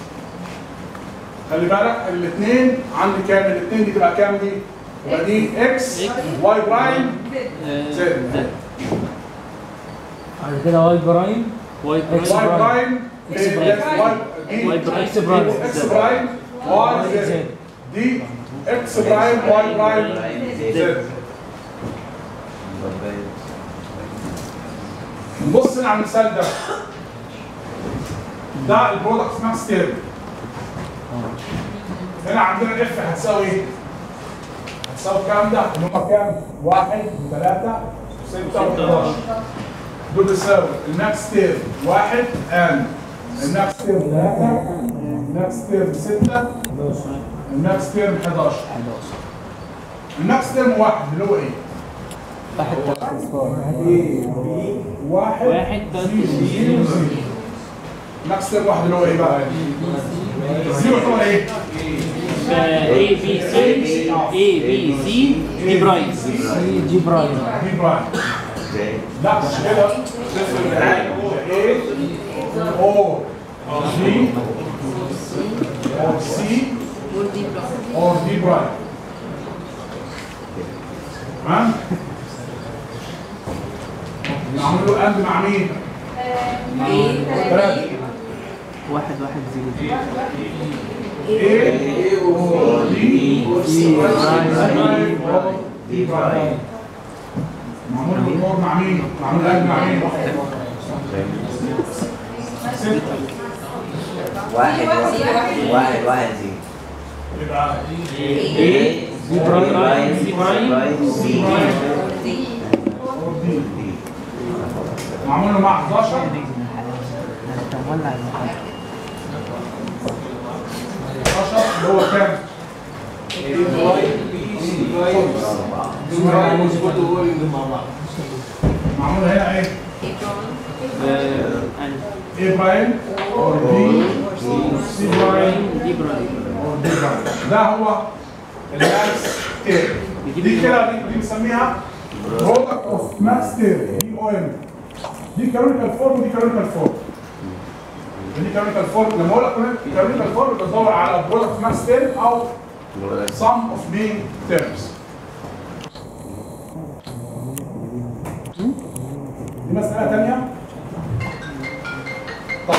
خلي بالك الاثنين عندي كام؟ الاثنين دي تبقى كام دي؟ يبقى دي اكس واي برايم آه، زد بعد كده واي برايم واي واي برايم إكس برايم. واي برايم. اكس برايم اكس برايم واي زد دي اكس برايم واي برايم زد نبص هنا على المثال ده ده البرودكت ماكس تيرم هنا عندنا الاف هتساوي ايه؟ هتساوي الكلام ده اللي هم كام؟ واحد وثلاثة وستة و11 دول بيساوي الماكس تيرم واحد ان الماكس تيرم ثلاثة الماكس تيرم ستة الماكس تيرم 11 الماكس تيرم واحد اللي هو ايه؟ واحد واحد تلاتة زيرو زيرو ماكس تيرم واحد اللي هو ايه بقى؟ الزيرو هو ايه؟ A B C A B C دي برايم دي برايم دي برايم لا مش كده صفر ايه او جي او سي او دي برايم تمام نعمل له اند مع مين؟ ثلاثة واحد واحد زيرو ايه او دي سي دي برايم معمول له النور مع مين؟ معمول اند مع مين؟ ستة واحد واحد واحد واحد زيرو يبقى ايه دي برايم دي برايم سي او دي معمول له مع 11 ولع المحل 11 اللي هو كام؟ معمول هنا ايه؟ ايه برايم اور دي سي برايم دي برايم اور دي برايم ده هو الماكس تير دي كده دي دي بنسميها برودكت اوف ماكس تير دي او ام دي كانونيكال فورم ودي كانونيكال فورم دي كانونيكال فورم لما اقول لك كانونيكال فورم بدور على برودكت ماكس تير او sum of mean terms دي مسألة تانية طيب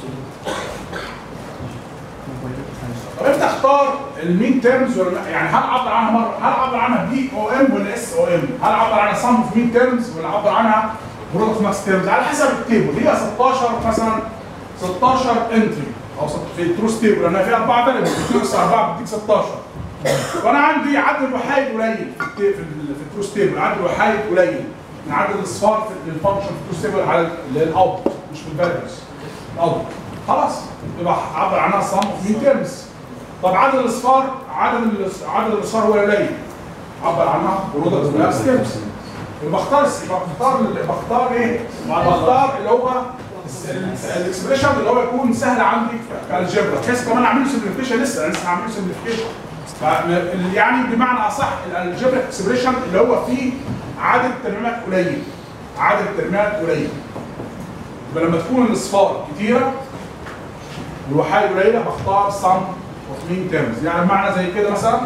طب انت اختار المين تيرمز ولا لا؟ يعني هل عبر عنها مره هل عبر عنها بي او ام ولا اس او ام؟ هل عبر عنها سم اوف مين تيرمز ولا عبر عنها برودكت ماكس تيرمز؟ على حسب التيبل هي 16 مثلا 16 انتري او ست- في التروس تيبل لان فيها اربعه فاريبل بتنقص اربعه بتديك 16 وانا عندي عدد الوحايد قليل في الت- في ال- في التروس تيبل عدد الوحايد قليل من عدد الاصفار في الفانكشن في التروس تيبل على للاب مش في الفاريبلز الاب خلاص يبقى عبر عنها سم اوف مين تيرمز طب عدد الاصفار عدد الاص- عدد الاصفار هو قليل عبر عنها برودكت ماكس تيرمز يبقى بختار يبقى بختار بختار ايه؟ بختار اللي هو الاكسبريشن اللي هو يكون سهل عندي كالجبرا بحيث كمان اعمل له سمبليفيكيشن لسه انا لسه هعمل له سمبليفيكيشن يعني بمعنى اصح الالجبرا اكسبريشن اللي هو فيه عدد ترميمات قليل عدد ترميمات قليل يبقى لما تكون الاصفار كتيره والوحايد قليله بختار سم اوف مين تيرمز يعني بمعنى زي كده مثلا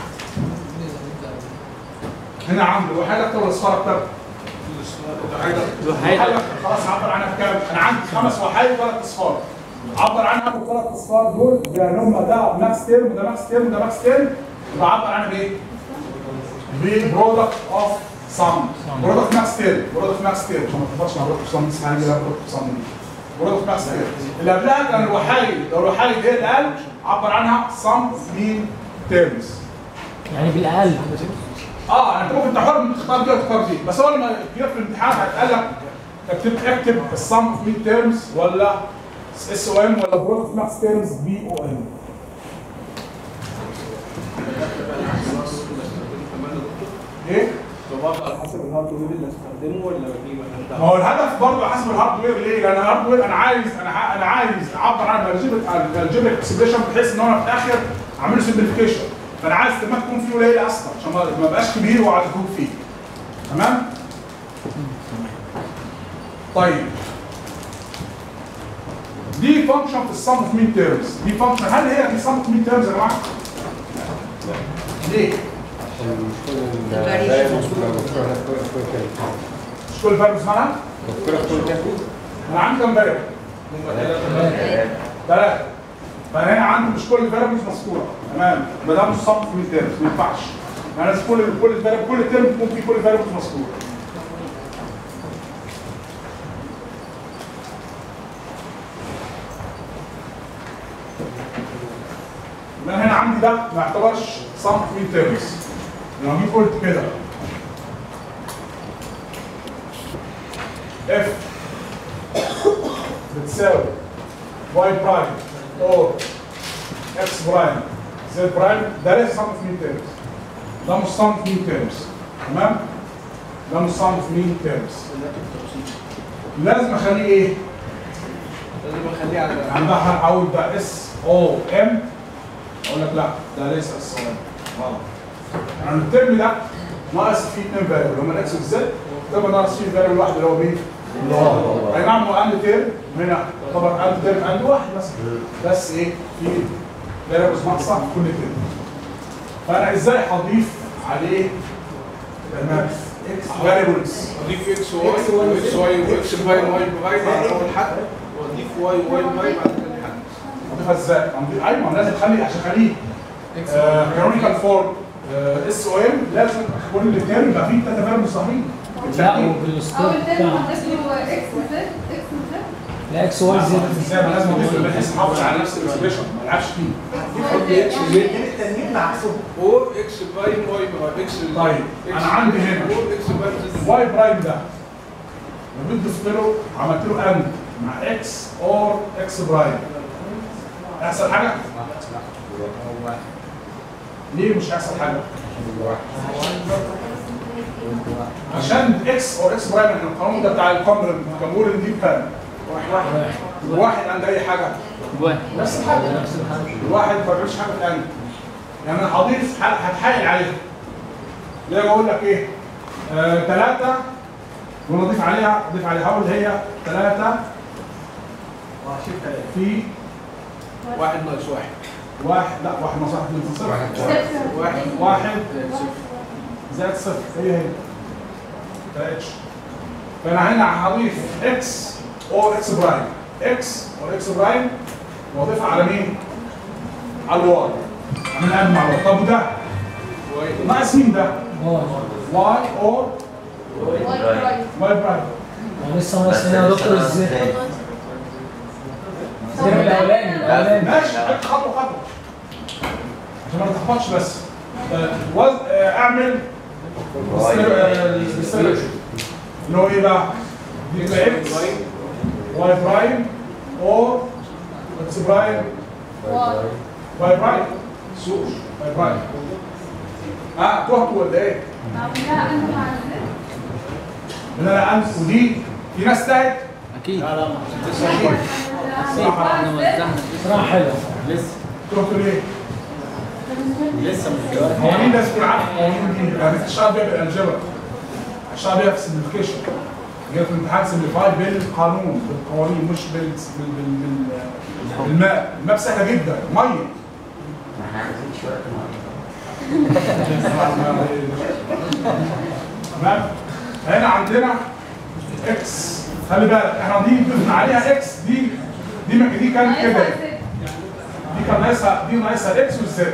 هنا عندي الوحايد اكتر ولا الاصفار اكتر؟ الوحايد الوحايد أكتر. خلاص عبر عنها بكام؟ انا عندي خمس وحايد وثلاث اصفار عبر عنها بالثلاث اصفار دول لان هم ده ماكس تيرم وده ماكس تيرم وده ماكس تيرم يبقى عبر عنها بايه؟ ببرودكت اوف سم برودكت ماكس تيرم برودكت ماكس تيرم عشان ما تفكرش مع برودكت سم اسمها حاجه برودكت سم برودكت ماكس تيرم اللي قبلها كان الوحايد لو الوحايد هي الاقل عبر عنها سم مين تيرمز يعني بالاقل اه انت ممكن تحر تختار دي وتختار دي بس هو لما جه في الامتحان هيتقال لك اكتب اكتب السم اوف مين تيرمز ولا اس او ام ولا برودكت ماكس تيرمز بي او ام ايه؟ فبرضه على حسب الهاردوير اللي استخدمه ولا دي ولا ما هو الهدف برضه على حسب الهاردوير ليه؟ لان الهاردوير انا عايز انا ع- انا عايز اعبر عن الجبر اكسبريشن بحيث ان انا في الاخر اعمل له سمبليفيكيشن فانا عايز ما تكون فيه قليله اصلا عشان ما ما يبقاش كبير وعلى تكون فيه تمام؟ طيب دي فانكشن في السم اوف مين تيرمز دي فانكشن هل هي دي سم اوف مين تيرمز يا جماعه؟ ليه؟ مش كل فاريبلز مالها؟ انا عندي كام فاريبل؟ ثلاثه فانا هنا عندي مش كل فاريبلز مذكوره تمام ما ده مش صف من تيرمز ما ينفعش انا لازم كل كل فاريبل كل ترم يكون فيه كل فاريبلز مذكوره يبقى أنا هنا عندي ده ما يعتبرش صنف من تيرمز لو جيت قلت كده اف بتساوي واي برايم اور اكس برايم زد برايم ده ليس صنف من تيرمز ده مش صنف من تيرمز تمام ده مش صنف من تيرمز لازم اخليه ايه؟ لازم اخليه على يعني ده هقول ده اس او ام اقول لك لا ده ليس اس او ام غلط يعني الترم ده ناقص فيه اثنين فاريبل هما الاكس والزد ده ناقص فيه فاريبل واحد اللي هو مين؟ اللي هو اي نعم هو اقل ترم هنا يعتبر اقل ترم اقل واحد بس بس ايه في فاريبلز ناقصه في كل ترم فانا ازاي هضيف عليه تمام فاريبلز اضيف اكس واي واكس واي واكس برايم واي برايم على اول حد واضيف واي واي برايم على ثاني حد اضيفها ازاي؟ هنضيف- ايوه لازم اخلي عشان اخليه كانونيكال فورم اس او ام لازم كل ترم يبقى فيه ثلاثه فاريبلز صحيحين لا اول وبالاسلوب ترم بتاع هضيف له اكس وزد اكس وزد لا اكس واي زد ازاي ما لازم اضيف بحيث احافظ على نفس الاكسبريشن ما العبش فيه اكس زد او اكس برايم واي برايم اكس طيب، أنا عندي هنا. او اكس برايم زد واي برايم ده لو جيت ضفت له عملت له اند مع اكس اور اكس برايم هيحصل حاجه؟ ليه مش هيحصل حاجه؟ عشان اكس اور اكس برايم احنا القانون ده بتاع الكومبلمنت كان بيقول ان دي بكام؟ واحد عند اي حاجه واحد نفس الحاجه نفس الحاجه الواحد ما بيعملش حاجه ثانيه يعني انا هضيف ح- هتحايل عليها ليه بقول لك ايه؟ ثلاثة وانا اضيف عليها اضيف عليها هقول هي ثلاثة في واحد ناقص واحد واحد لا واحد ناقص واحد من صفر صفر واحد. واحد زائد صفر هي هي ده اتش فانا هنا هضيف اكس اور اكس برايم اكس اور اكس برايم واضيفها على مين؟ على الواي اعمل اد مع الواي طب وده واي ناقص مين ده؟ واي واي اور واي برايم واي برايم هو لسه ناقص هنا يا دكتور ازاي الترم الاولاني الاولاني ماشي حط خطوه خطوه عشان ما تتلخبطش بس آه، وز... آه، اعمل السيرش اللي هو ايه بقى؟ يبقى اكس واي برايم اور اكس برايم واي واي برايم سوش واي برايم اه تهت ولا ايه؟ عملناها انا مع الزد ان انا امس ودي في ناس تاهت اكيد صراحه صراحه حلوه تهت ليه؟ لسه مش جواب قوانين لازم تكون عارف قوانين دي يعني الشعب بيها بالالجبر الشعب بيها في السمبليفيكيشن جاي في الامتحان سمبليفاي بالقانون بالقوانين مش بال بال بال بال بالماء الماء سهله جدا ميه احنا عايزين شوية تمام هنا عندنا اكس خلي بالك احنا دي ضفنا عليها اكس دي دي ما- دي كانت كده دي كان ناقصها دي ناقصها الاكس والزد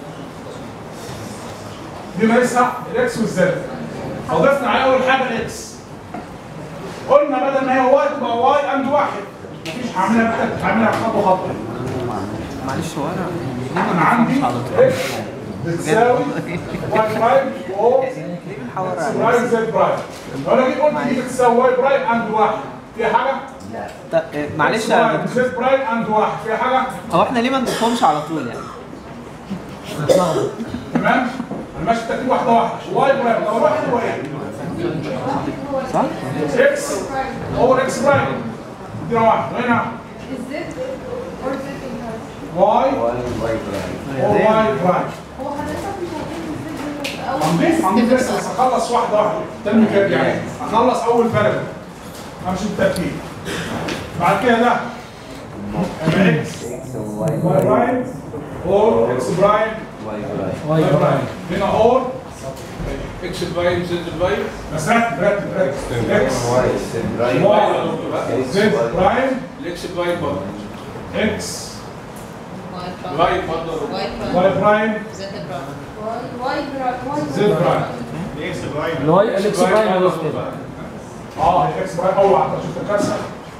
دي ناقصها الاكس والزد فضفنا عليها اول حاجه الاكس قلنا بدل ما هي واي تبقى واي اند واحد مفيش هعملها بقى هعملها خطوه خطوه معلش هو انا انا عندي اكس بتساوي واي برايم او اكس برايم زد برايم لو انا جيت قلت دي بتساوي واي برايم اند واحد في حاجه؟ ط- إيه، معلش يا برايم دكتور زد برايم اند واحد في حاجه؟ هو احنا ليه ما نضيفهمش على طول يعني هتلخبط تمام؟ انا ماشي الترتيب واحده واحده واي برايم لو واحد هو ايه؟ صح؟ اكس اوفر اكس برايم ادينا واحد وهنا الزد اور زد واي واي واي برايم او واي برايم هو حضرتك مش هتضيف الزد اول هنضيف هنضيف بس بس اخلص واحده واحده ترم كده يعني اخلص اول فارغ امشي الترتيب بعد كده ده يبقى اكس اكس واي واي برايم اور اكس برايم واي برايم واي واي برايم برايم هنا اور اكس برايم زد برايم بس ركز ركز ركز اكس واي زد برايم واي زد برايم الاكس برايم برضه اكس برايم برضه واي برايم واي برايم زد برايم اكس برايم الواي الاكس برايم يا دكتور اه الاكس برايم اوعى شفت الكسر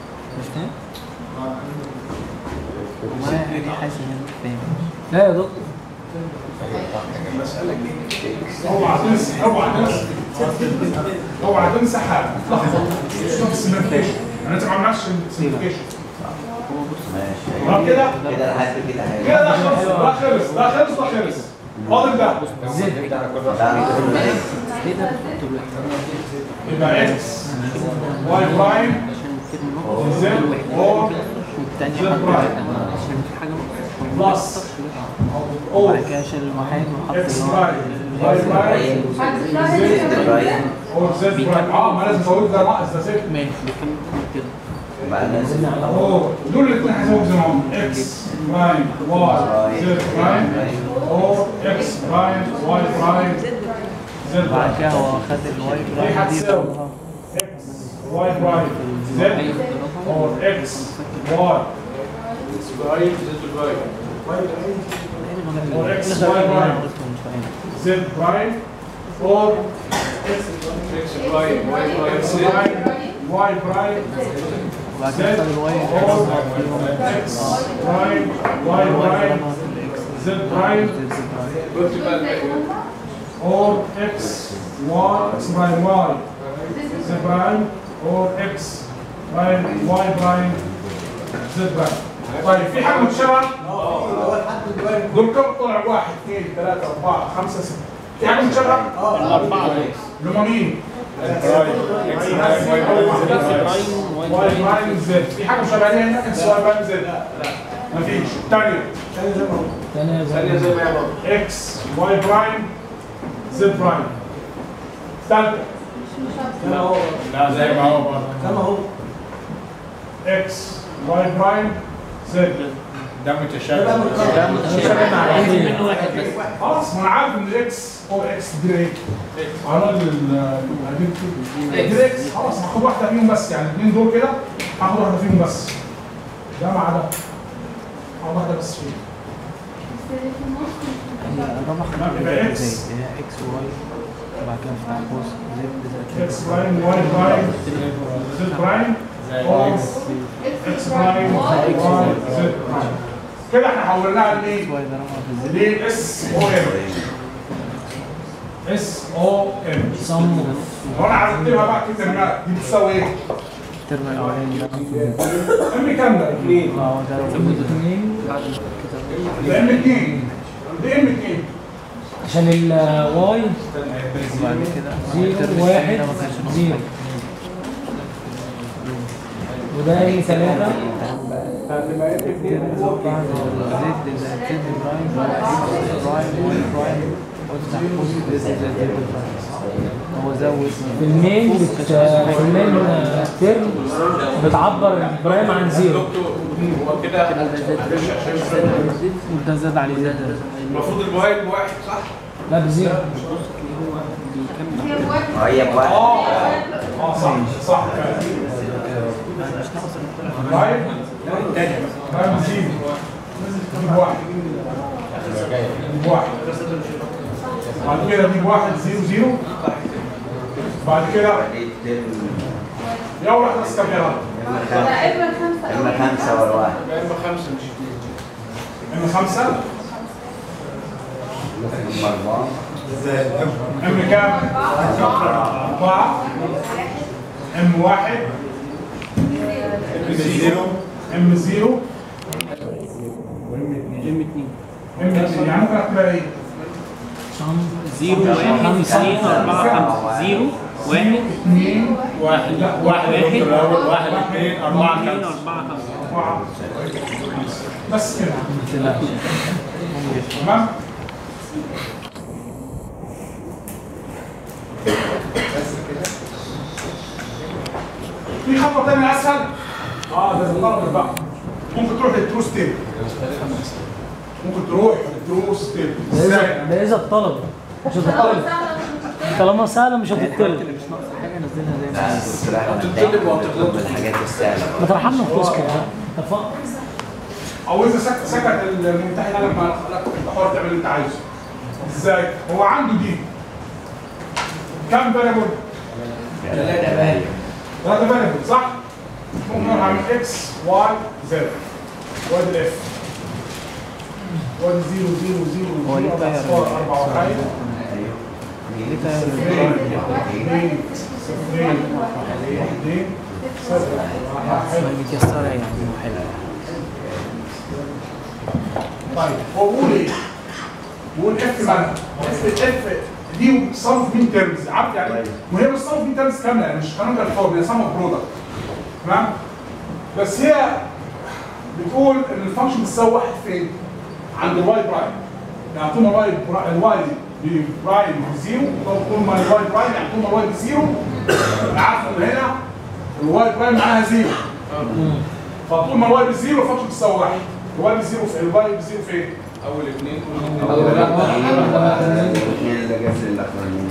لا يا دكتور اوعى تنسى اوعى تنسى اوعى تنسى حاجه تلخبط سيمبليفيكيشن يعني انت ما عملتش سيمبليفيكيشن ماشي طب كده كده لحد كده هيبقى كده ده خلص ده خلص ده خلص ده خلص فاضل ده يبقى اكس واي برايم زد اور زد برايم بلس او اكس برايم واي برايم زد برايم اور زد برايم اه ما لازم ازود ده ناقص ده صفر وبعدين زد أوه، دول الاثنين هزود زي ما هم اكس برايم واي زد برايم او اكس برايم واي برايم زد برايم كده هو خد الواي دي برايم دي هتساوي اكس واي برايم زد اور اكس واي اكس برايم زد برايم اور اكس واي برايم زد برايم اور اكس برايم واي برايم اكس زد برايم واي برايم وبعد كده خد الواي اور اكس برايم واي برايم زد برايم قلت بقى الباقي or x y x prime y z prime or x prime y prime z prime طيب في حاجه متشابهه؟ دول كم طلع واحد اثنين ثلاثة أربعة خمسة ستة في حاجة متشابهة؟ الأربعة اللي هم مين؟ واي برايم زد في حاجة مشابهة ليها هنا اكس واي برايم زد مفيش الثانية ثانية ثانية زي ما هي برضه اكس واي برايم زد برايم الثالثة لا زي ما هو برضه اكس واي برايم زد ده متشابه ده متشابه مع عايز منه واحد بس خلاص ما انا عارف ان الاكس هو اكس دي ايه على ال دي اكس خلاص هاخد واحده فيهم بس يعني الاثنين دول كده هاخد واحده فيهم بس ده مع ده هاخد واحده بس فيهم الرابعة يبقى اكس هي اكس واي وبعد كده مع قوس زد زائد اكس برايم واي برايم زد برايم اور اكس برايم واي زد برايم كده احنا حولناها لايه؟ واي ضربها في الزد ل اس او ام اس او ام صم لو انا عايز اكتبها بقى كده ترمات دي بتساوي ايه؟ الترم الأولاني ده ام كام ده؟ اثنين اه ده اثنين ده ام 2 ده ام 2 عشان الواي وبعد كده زيرو الترم الثاني واحد ده ما كانش نص زيرو وده ام ثلاثة بعد زد زائد زد برايم اكس برايم واي برايم وافتح قوس زد زائد زد برايم هو زود في المين بت... في المين آه، ترم بتعبر البرايم عن زيرو دكتور هو كده كده ده زد معلش عشان وده زاد عليه زد المفروض الموبايل بواحد صح؟ لا بزيرو هي واحد هي بواحد اه اه صح صح فعلا برايم برايم زيرو دي واحد دي واحد بعد كده دي واحد زيرو زيرو بعد كده يا واحد بس كام يلا تقريبا خمسة اما خمسة ولا واحد يا اما خمسة مش اثنين ام خمسة اما أربعة ام كام؟ أربعة ام واحد زيرو ام زيرو ام 2 ام اتنين. يعني ممكن اكتبها ايه؟ صم زيرو واحد اثنين أربعة خمسة زيرو واحد اثنين واحد لا واحد واحد. دكتور الأول واحد اثنين أربعة اثنين خمسة أربعة خمسة أربعة بس كده لا تمام؟ في خطوة تانية أسهل؟ اه ده الطلب بقى ممكن تروح للترو ستيب ممكن تروح للترو ستيب ده ازاي؟ اذا ده اذا الطلب مش الطلب طالما سهله مش الحاجات هتطلب اللي مش ناقصه حاجه نزلها زي ما لا هي. كنت رايح هتتطلب وهتغلط. من الحاجات السهله ما ترحمنا في كوسكو اتفق او اذا سكت سكت الممتحن قال لك ما لك انت حر تعمل اللي انت عايزه ازاي؟ هو عنده دي كم فاريبل؟ ثلاثة فاريبل صح؟ ممكن اروح اعمل اكس واي زد وادي الاف وادي 0 0 هو ليه 0 تاير؟ 0 4 1 ايوه ليه تاير؟ اثنين صفرين واحدين صفر واحد متيسره يعني حلوه طيب هو بيقول ايه؟ بيقول اف مالها اف اف دي صنف مين ترمز عارف يعني إيه؟ وهي مش صنف مين ترمز كامله يعني مش كانون فورم هي صنف برودكت تمام بس هي بتقول ان الفانكشن بتساوي واحد فين؟ عند الواي برايم يعني طول ما الواي برا- الواي برايم بزيرو طول ما الواي برايم يعني طول ما الواي بزيرو انا عارف ان هنا الواي برايم معناها زيرو فطول ما الواي بزيرو الفانكشن بتساوي واحد الواي بزيرو في الواي بزيرو فين؟ اول اثنين الاثنين اللي جاب لي الاخرانيين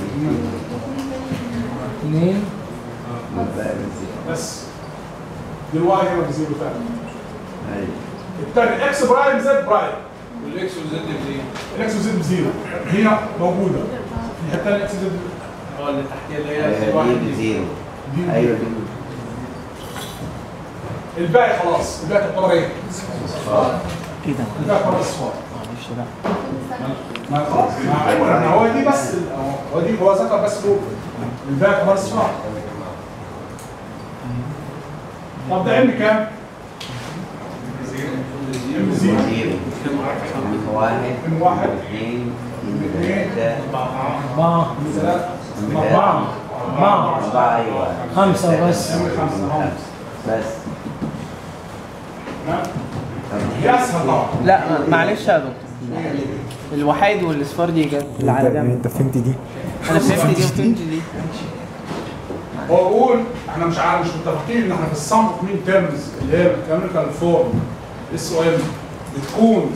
اثنين والباقي بالزيرو بس دي الواي هنا بزيرو فعلا ايوه الثاني اكس برايم زد برايم والاكس والزد بزيرو الاكس وزد بزيرو هنا موجوده الحته الثانيه اكس وزد اه اللي تحتيها اللي هي ايوه واحد دي بزيرو دي ايوه دي الباقي خلاص الباقي تعتبر ايه؟ ايه ده؟ الباقي خلاص صفار معلش بقى ما خلاص ما ايوه ما هو دي بس ال- هو دي هو ذكر بس له الباقي تعتبر صفار طب ده ام كام؟ ام زيرو زيرو واحد ام واحد اثنين ثلاثة أربعة ام ثلاثه ام ثلاثة اربعه أربعة أربعة أيوة خمسة بس. ام خمسه اهو بس تمام؟ طب دي اسهل طبعا لا ما- معلش يا دكتور الوحيد والاصفار دي جت اللي على جنب انت فهمت دي انا فهمت دي وفهمت دي هو بيقول احنا مش عارف مش متفقين ان احنا في الصم اوف مين تيرمز اللي هي الكانونيكال فورم اس او ام بتكون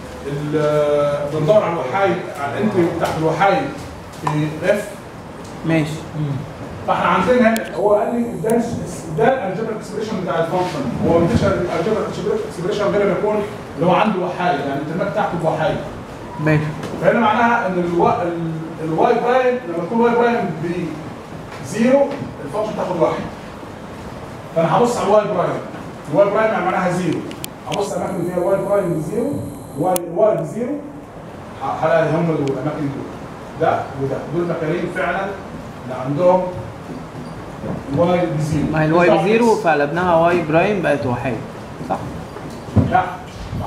ال- بندور على الوحايد على الانتري بتاعت الوحايد في اف ماشي فاحنا عندنا هنا هو قال لي ده ده الجبر اكسبريشن بتاع الفانكشن هو ما فيش الجبر اكسبريشن غير ما يكون اللي هو عنده وحايد يعني الانترنت بتاعته بوحايد ماشي فهنا معناها ان الوا... ال- الواي برايم لما يكون الواي برايم بزيرو الفانكشن تاخد واحد فانا هبص على الواي برايم الواي برايم يعني معناها زيرو هبص على الاماكن اللي فيها الواي برايم بزيرو الواي الواي بزيرو ه- هلاقي هم دول الاماكن دول ده وده دول المكانين فعلا اللي عندهم الواي بزيرو ما هي الواي بزيرو فقلبناها واي برايم بقت وحيد صح؟ لا لحظة.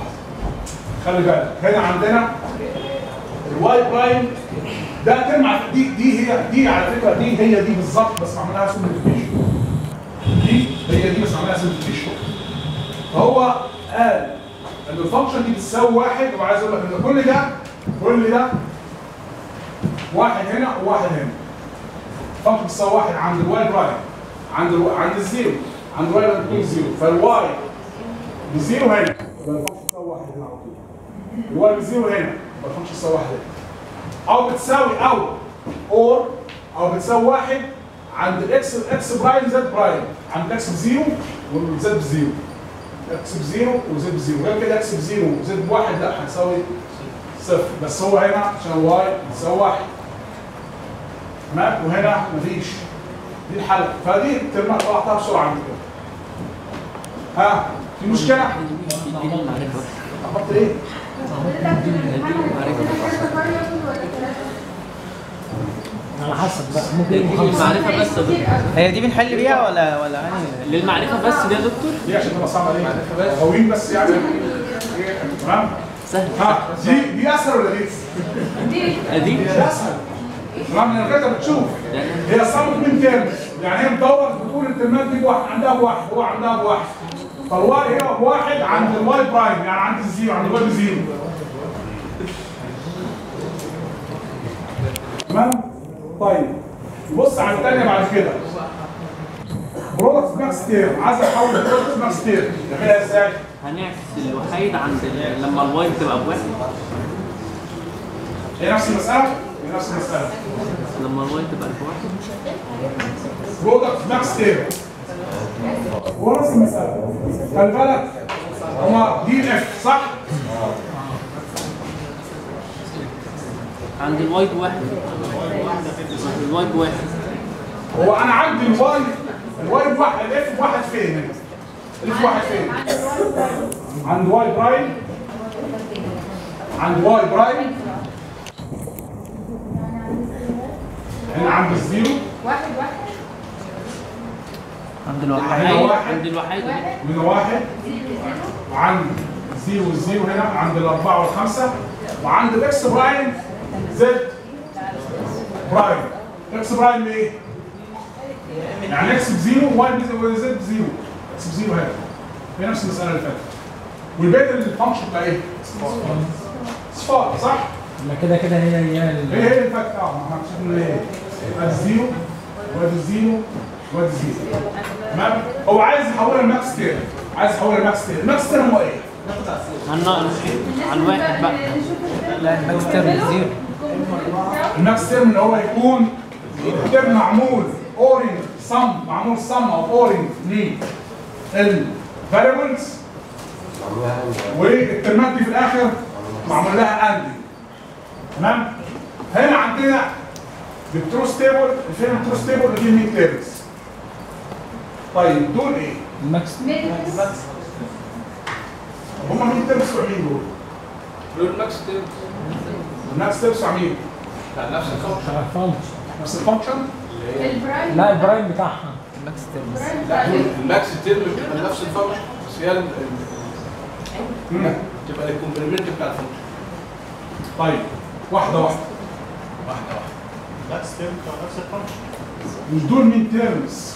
خلي بالك هنا عندنا الواي برايم ده ترمع دي دي هي دي على فكره دي هي دي بالظبط بس معمول لها سمبليفيكيشن دي هي دي بس معمول لها سمبليفيكيشن فهو قال ان الفانكشن دي بتساوي واحد وعايز اقول لك ان كل ده كل ده واحد هنا وواحد هنا فانكشن بتساوي واحد عند الواي برايم عند الو... عند الزيرو عند الواي برايم بتكون زيرو فالواي بزيرو هنا يبقى الفانكشن تساوي واحد هنا على طول الواي بزيرو هنا يبقى الفانكشن تساوي واحد هنا او بتساوي او اور او بتساوي واحد عند الاكس الاكس برايم زد برايم عند الاكس بزيرو والزد بزيرو اكس بزيرو وزد بزيرو غير كده اكس بزيرو وزد بواحد لا هتساوي صفر بس هو هنا عشان الواي بتساوي واحد تمام وهنا مفيش دي الحل فدي الترمات طلعتها بسرعه عند كده ها في مشكله؟ احط ايه؟ على حسب بقى ممكن يكون خمسة للمعرفة بس يا دكتور هي دي بنحل بيها ولا ولا يعني للمعرفة بس دي يا دكتور دي عشان تبقى صعبه عليك غاويين بس يعني تمام سهل ها دي دي اسهل ولا دي؟ ادي دي اسهل تمام من كده بتشوف هي صارت من ترم يعني هي بتدور بتقول الترمات دي بواحد عندها بواحد هو عندها بواحد فالواي هنا بواحد عند الواي برايم يعني عند الزيرو عند الواي بزيرو تمام طيب نبص على الثانيه بعد كده برودكت ماكس تير عايز احول برودكت ماكس تير نعملها ازاي؟ هنعكس الوحيد عند ال- لما الواي بتبقى بواحد هي نفس المساله هي نفس المساله لما الواي تبقى بواحد برودكت ماكس تير هو نفس المساله خلي بالك هما دي ان اف صح؟ عند الواي بواحد الواي بواحد هو انا عندي الواي الواي بواحد الاف بواحد فين هنا؟ الاف واحد فين؟ عند واي برايم عند واي برايم هنا عند الزيرو واحد واحد عند الواحد هنا أيوة، واحد عند الوحيد هنا واحد وعند زيرو والزيرو هنا عند الأربعة والخمسة وعند الإكس برايم زد برايم إكس برايم إيه؟ يعني إكس بزيرو واي بزيرو وزد بزيرو إكس بزيرو هنا هي نفس المسألة اللي فاتت والباقي الفانكشن بتاع إيه؟ صفار صح؟ ما كده كده هي هي هي ال- هي اللي فاتت اه ما احنا شفنا ايه؟ ادي الزيرو وادي الزيرو وادي الزيرو تمام؟ هو عايز يحولها لماكس تير عايز يحولها لماكس تير الماكس تير هو ايه؟ على الناقص على الواحد بقى لا الماكس تيرم زيرو الماكس تيرم اللي هو يكون تيرم معمول اورنج سم معمول سم او اورنج للفاريبلز والترمات دي في الاخر معمول لها اندي تمام هنا عندنا الترو ستيبل فين الترو ستيبل دي مين تيرمز طيب دول ايه؟ الماكس هم مين تيرمز بتوع مين دول؟ دول ماكس تيرم الماكس تيرمز بتوع مين؟ لا نفس الفانكشن ما فهمتش نفس الفانكشن؟ البرايم لا البرايم بتاعها الماكس تيرم البرايم لا بتاع الماكس تيرم بتبقى نفس الفانكشن بس هي ال- مم. بتبقى الكومبلمنت بتاع الفانكشن طيب واحدة واحدة واحده واحده نفس تيرم بتاع نفس الفانكشن مش دول مين تيرمز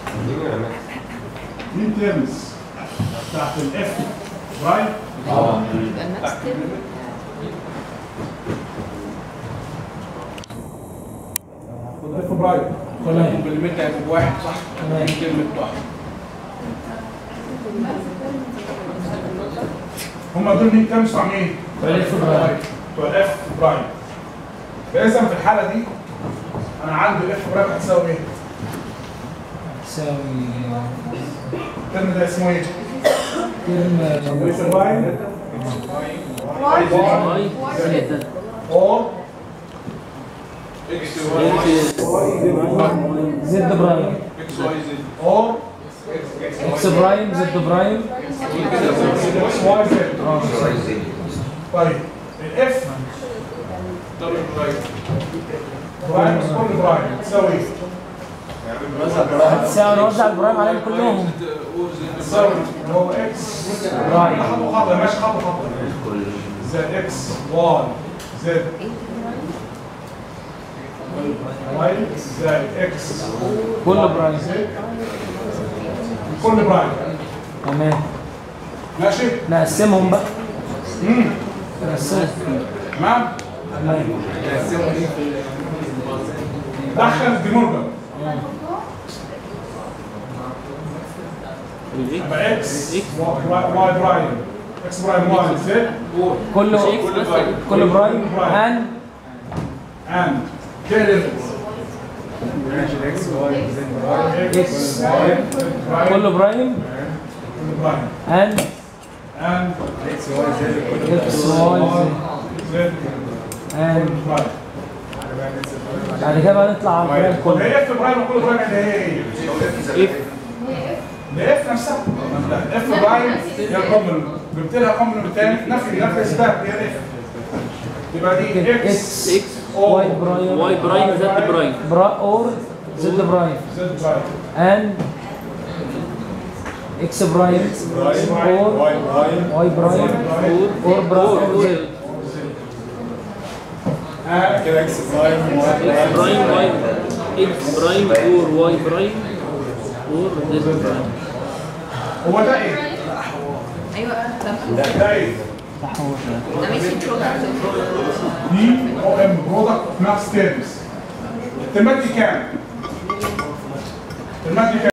مين تيرمز بتاعت الاف برايم يبقى الماكس تيرم الاف برايم تمام الكومبلمنت هيبقى بواحد صح؟ تمام. كلمه واحد هم دول مين تيرمز بتوع مين؟ بتوع الاف برايم. بتوع الاف برايم فاذا في الحالة دي انا عندي الاف برايم هتساوي ايه؟ تساوي الترم ده اسمه ايه؟ ترم الاف برايم واي واي زائد اور اكس واي زد برايم اكس واي زد اور اكس برايم زد برايم اكس واي زد طيب الاف دبل برايم برايم كل برايم تساوي ايه؟ هتساوي نوزع البرايم عليهم كلهم اور زد تساوي اللي هو اكس برايم خطوه خطوه ماشي خطوه خطوه زائد اكس واي زائد واي زائد اكس كل برايم زائد كل برايم تمام ماشي نقسمهم بقى امم نقسمهم تمام تمام دخل دي مورجان الاكس يبقى اكس واي واي برايم اكس برايم واي زائد كله مش اكس بس كل برايم ان and كده ليفلز اكس اكس واي برايم كل برايم كل برايم ان and اكس واي زائد ان برايم بعد كده بقى نطلع على البرايم طب كله هي اف برايم وكل برايم اللي هي ايه؟ اف ده اف نفسها لا اف برايم هي كومن جبت لها كومن تاني نفي نفي اثبات هي اف يبقى دي اكس اكس اكس واي برايم واي برايم زد برايم برا اور زد برايم زد برايم ان اكس برايم اور واي برايم اور برايم كده اكس برايم اكس برايم واي اكس برايم اور واي برايم اور زد برايم هو ده ايه؟ ايوه ده ايه؟ ده ماشي برودكت دي او ام برودكت ماكس تيرمز الترمات دي كام؟ الترمات دي كام؟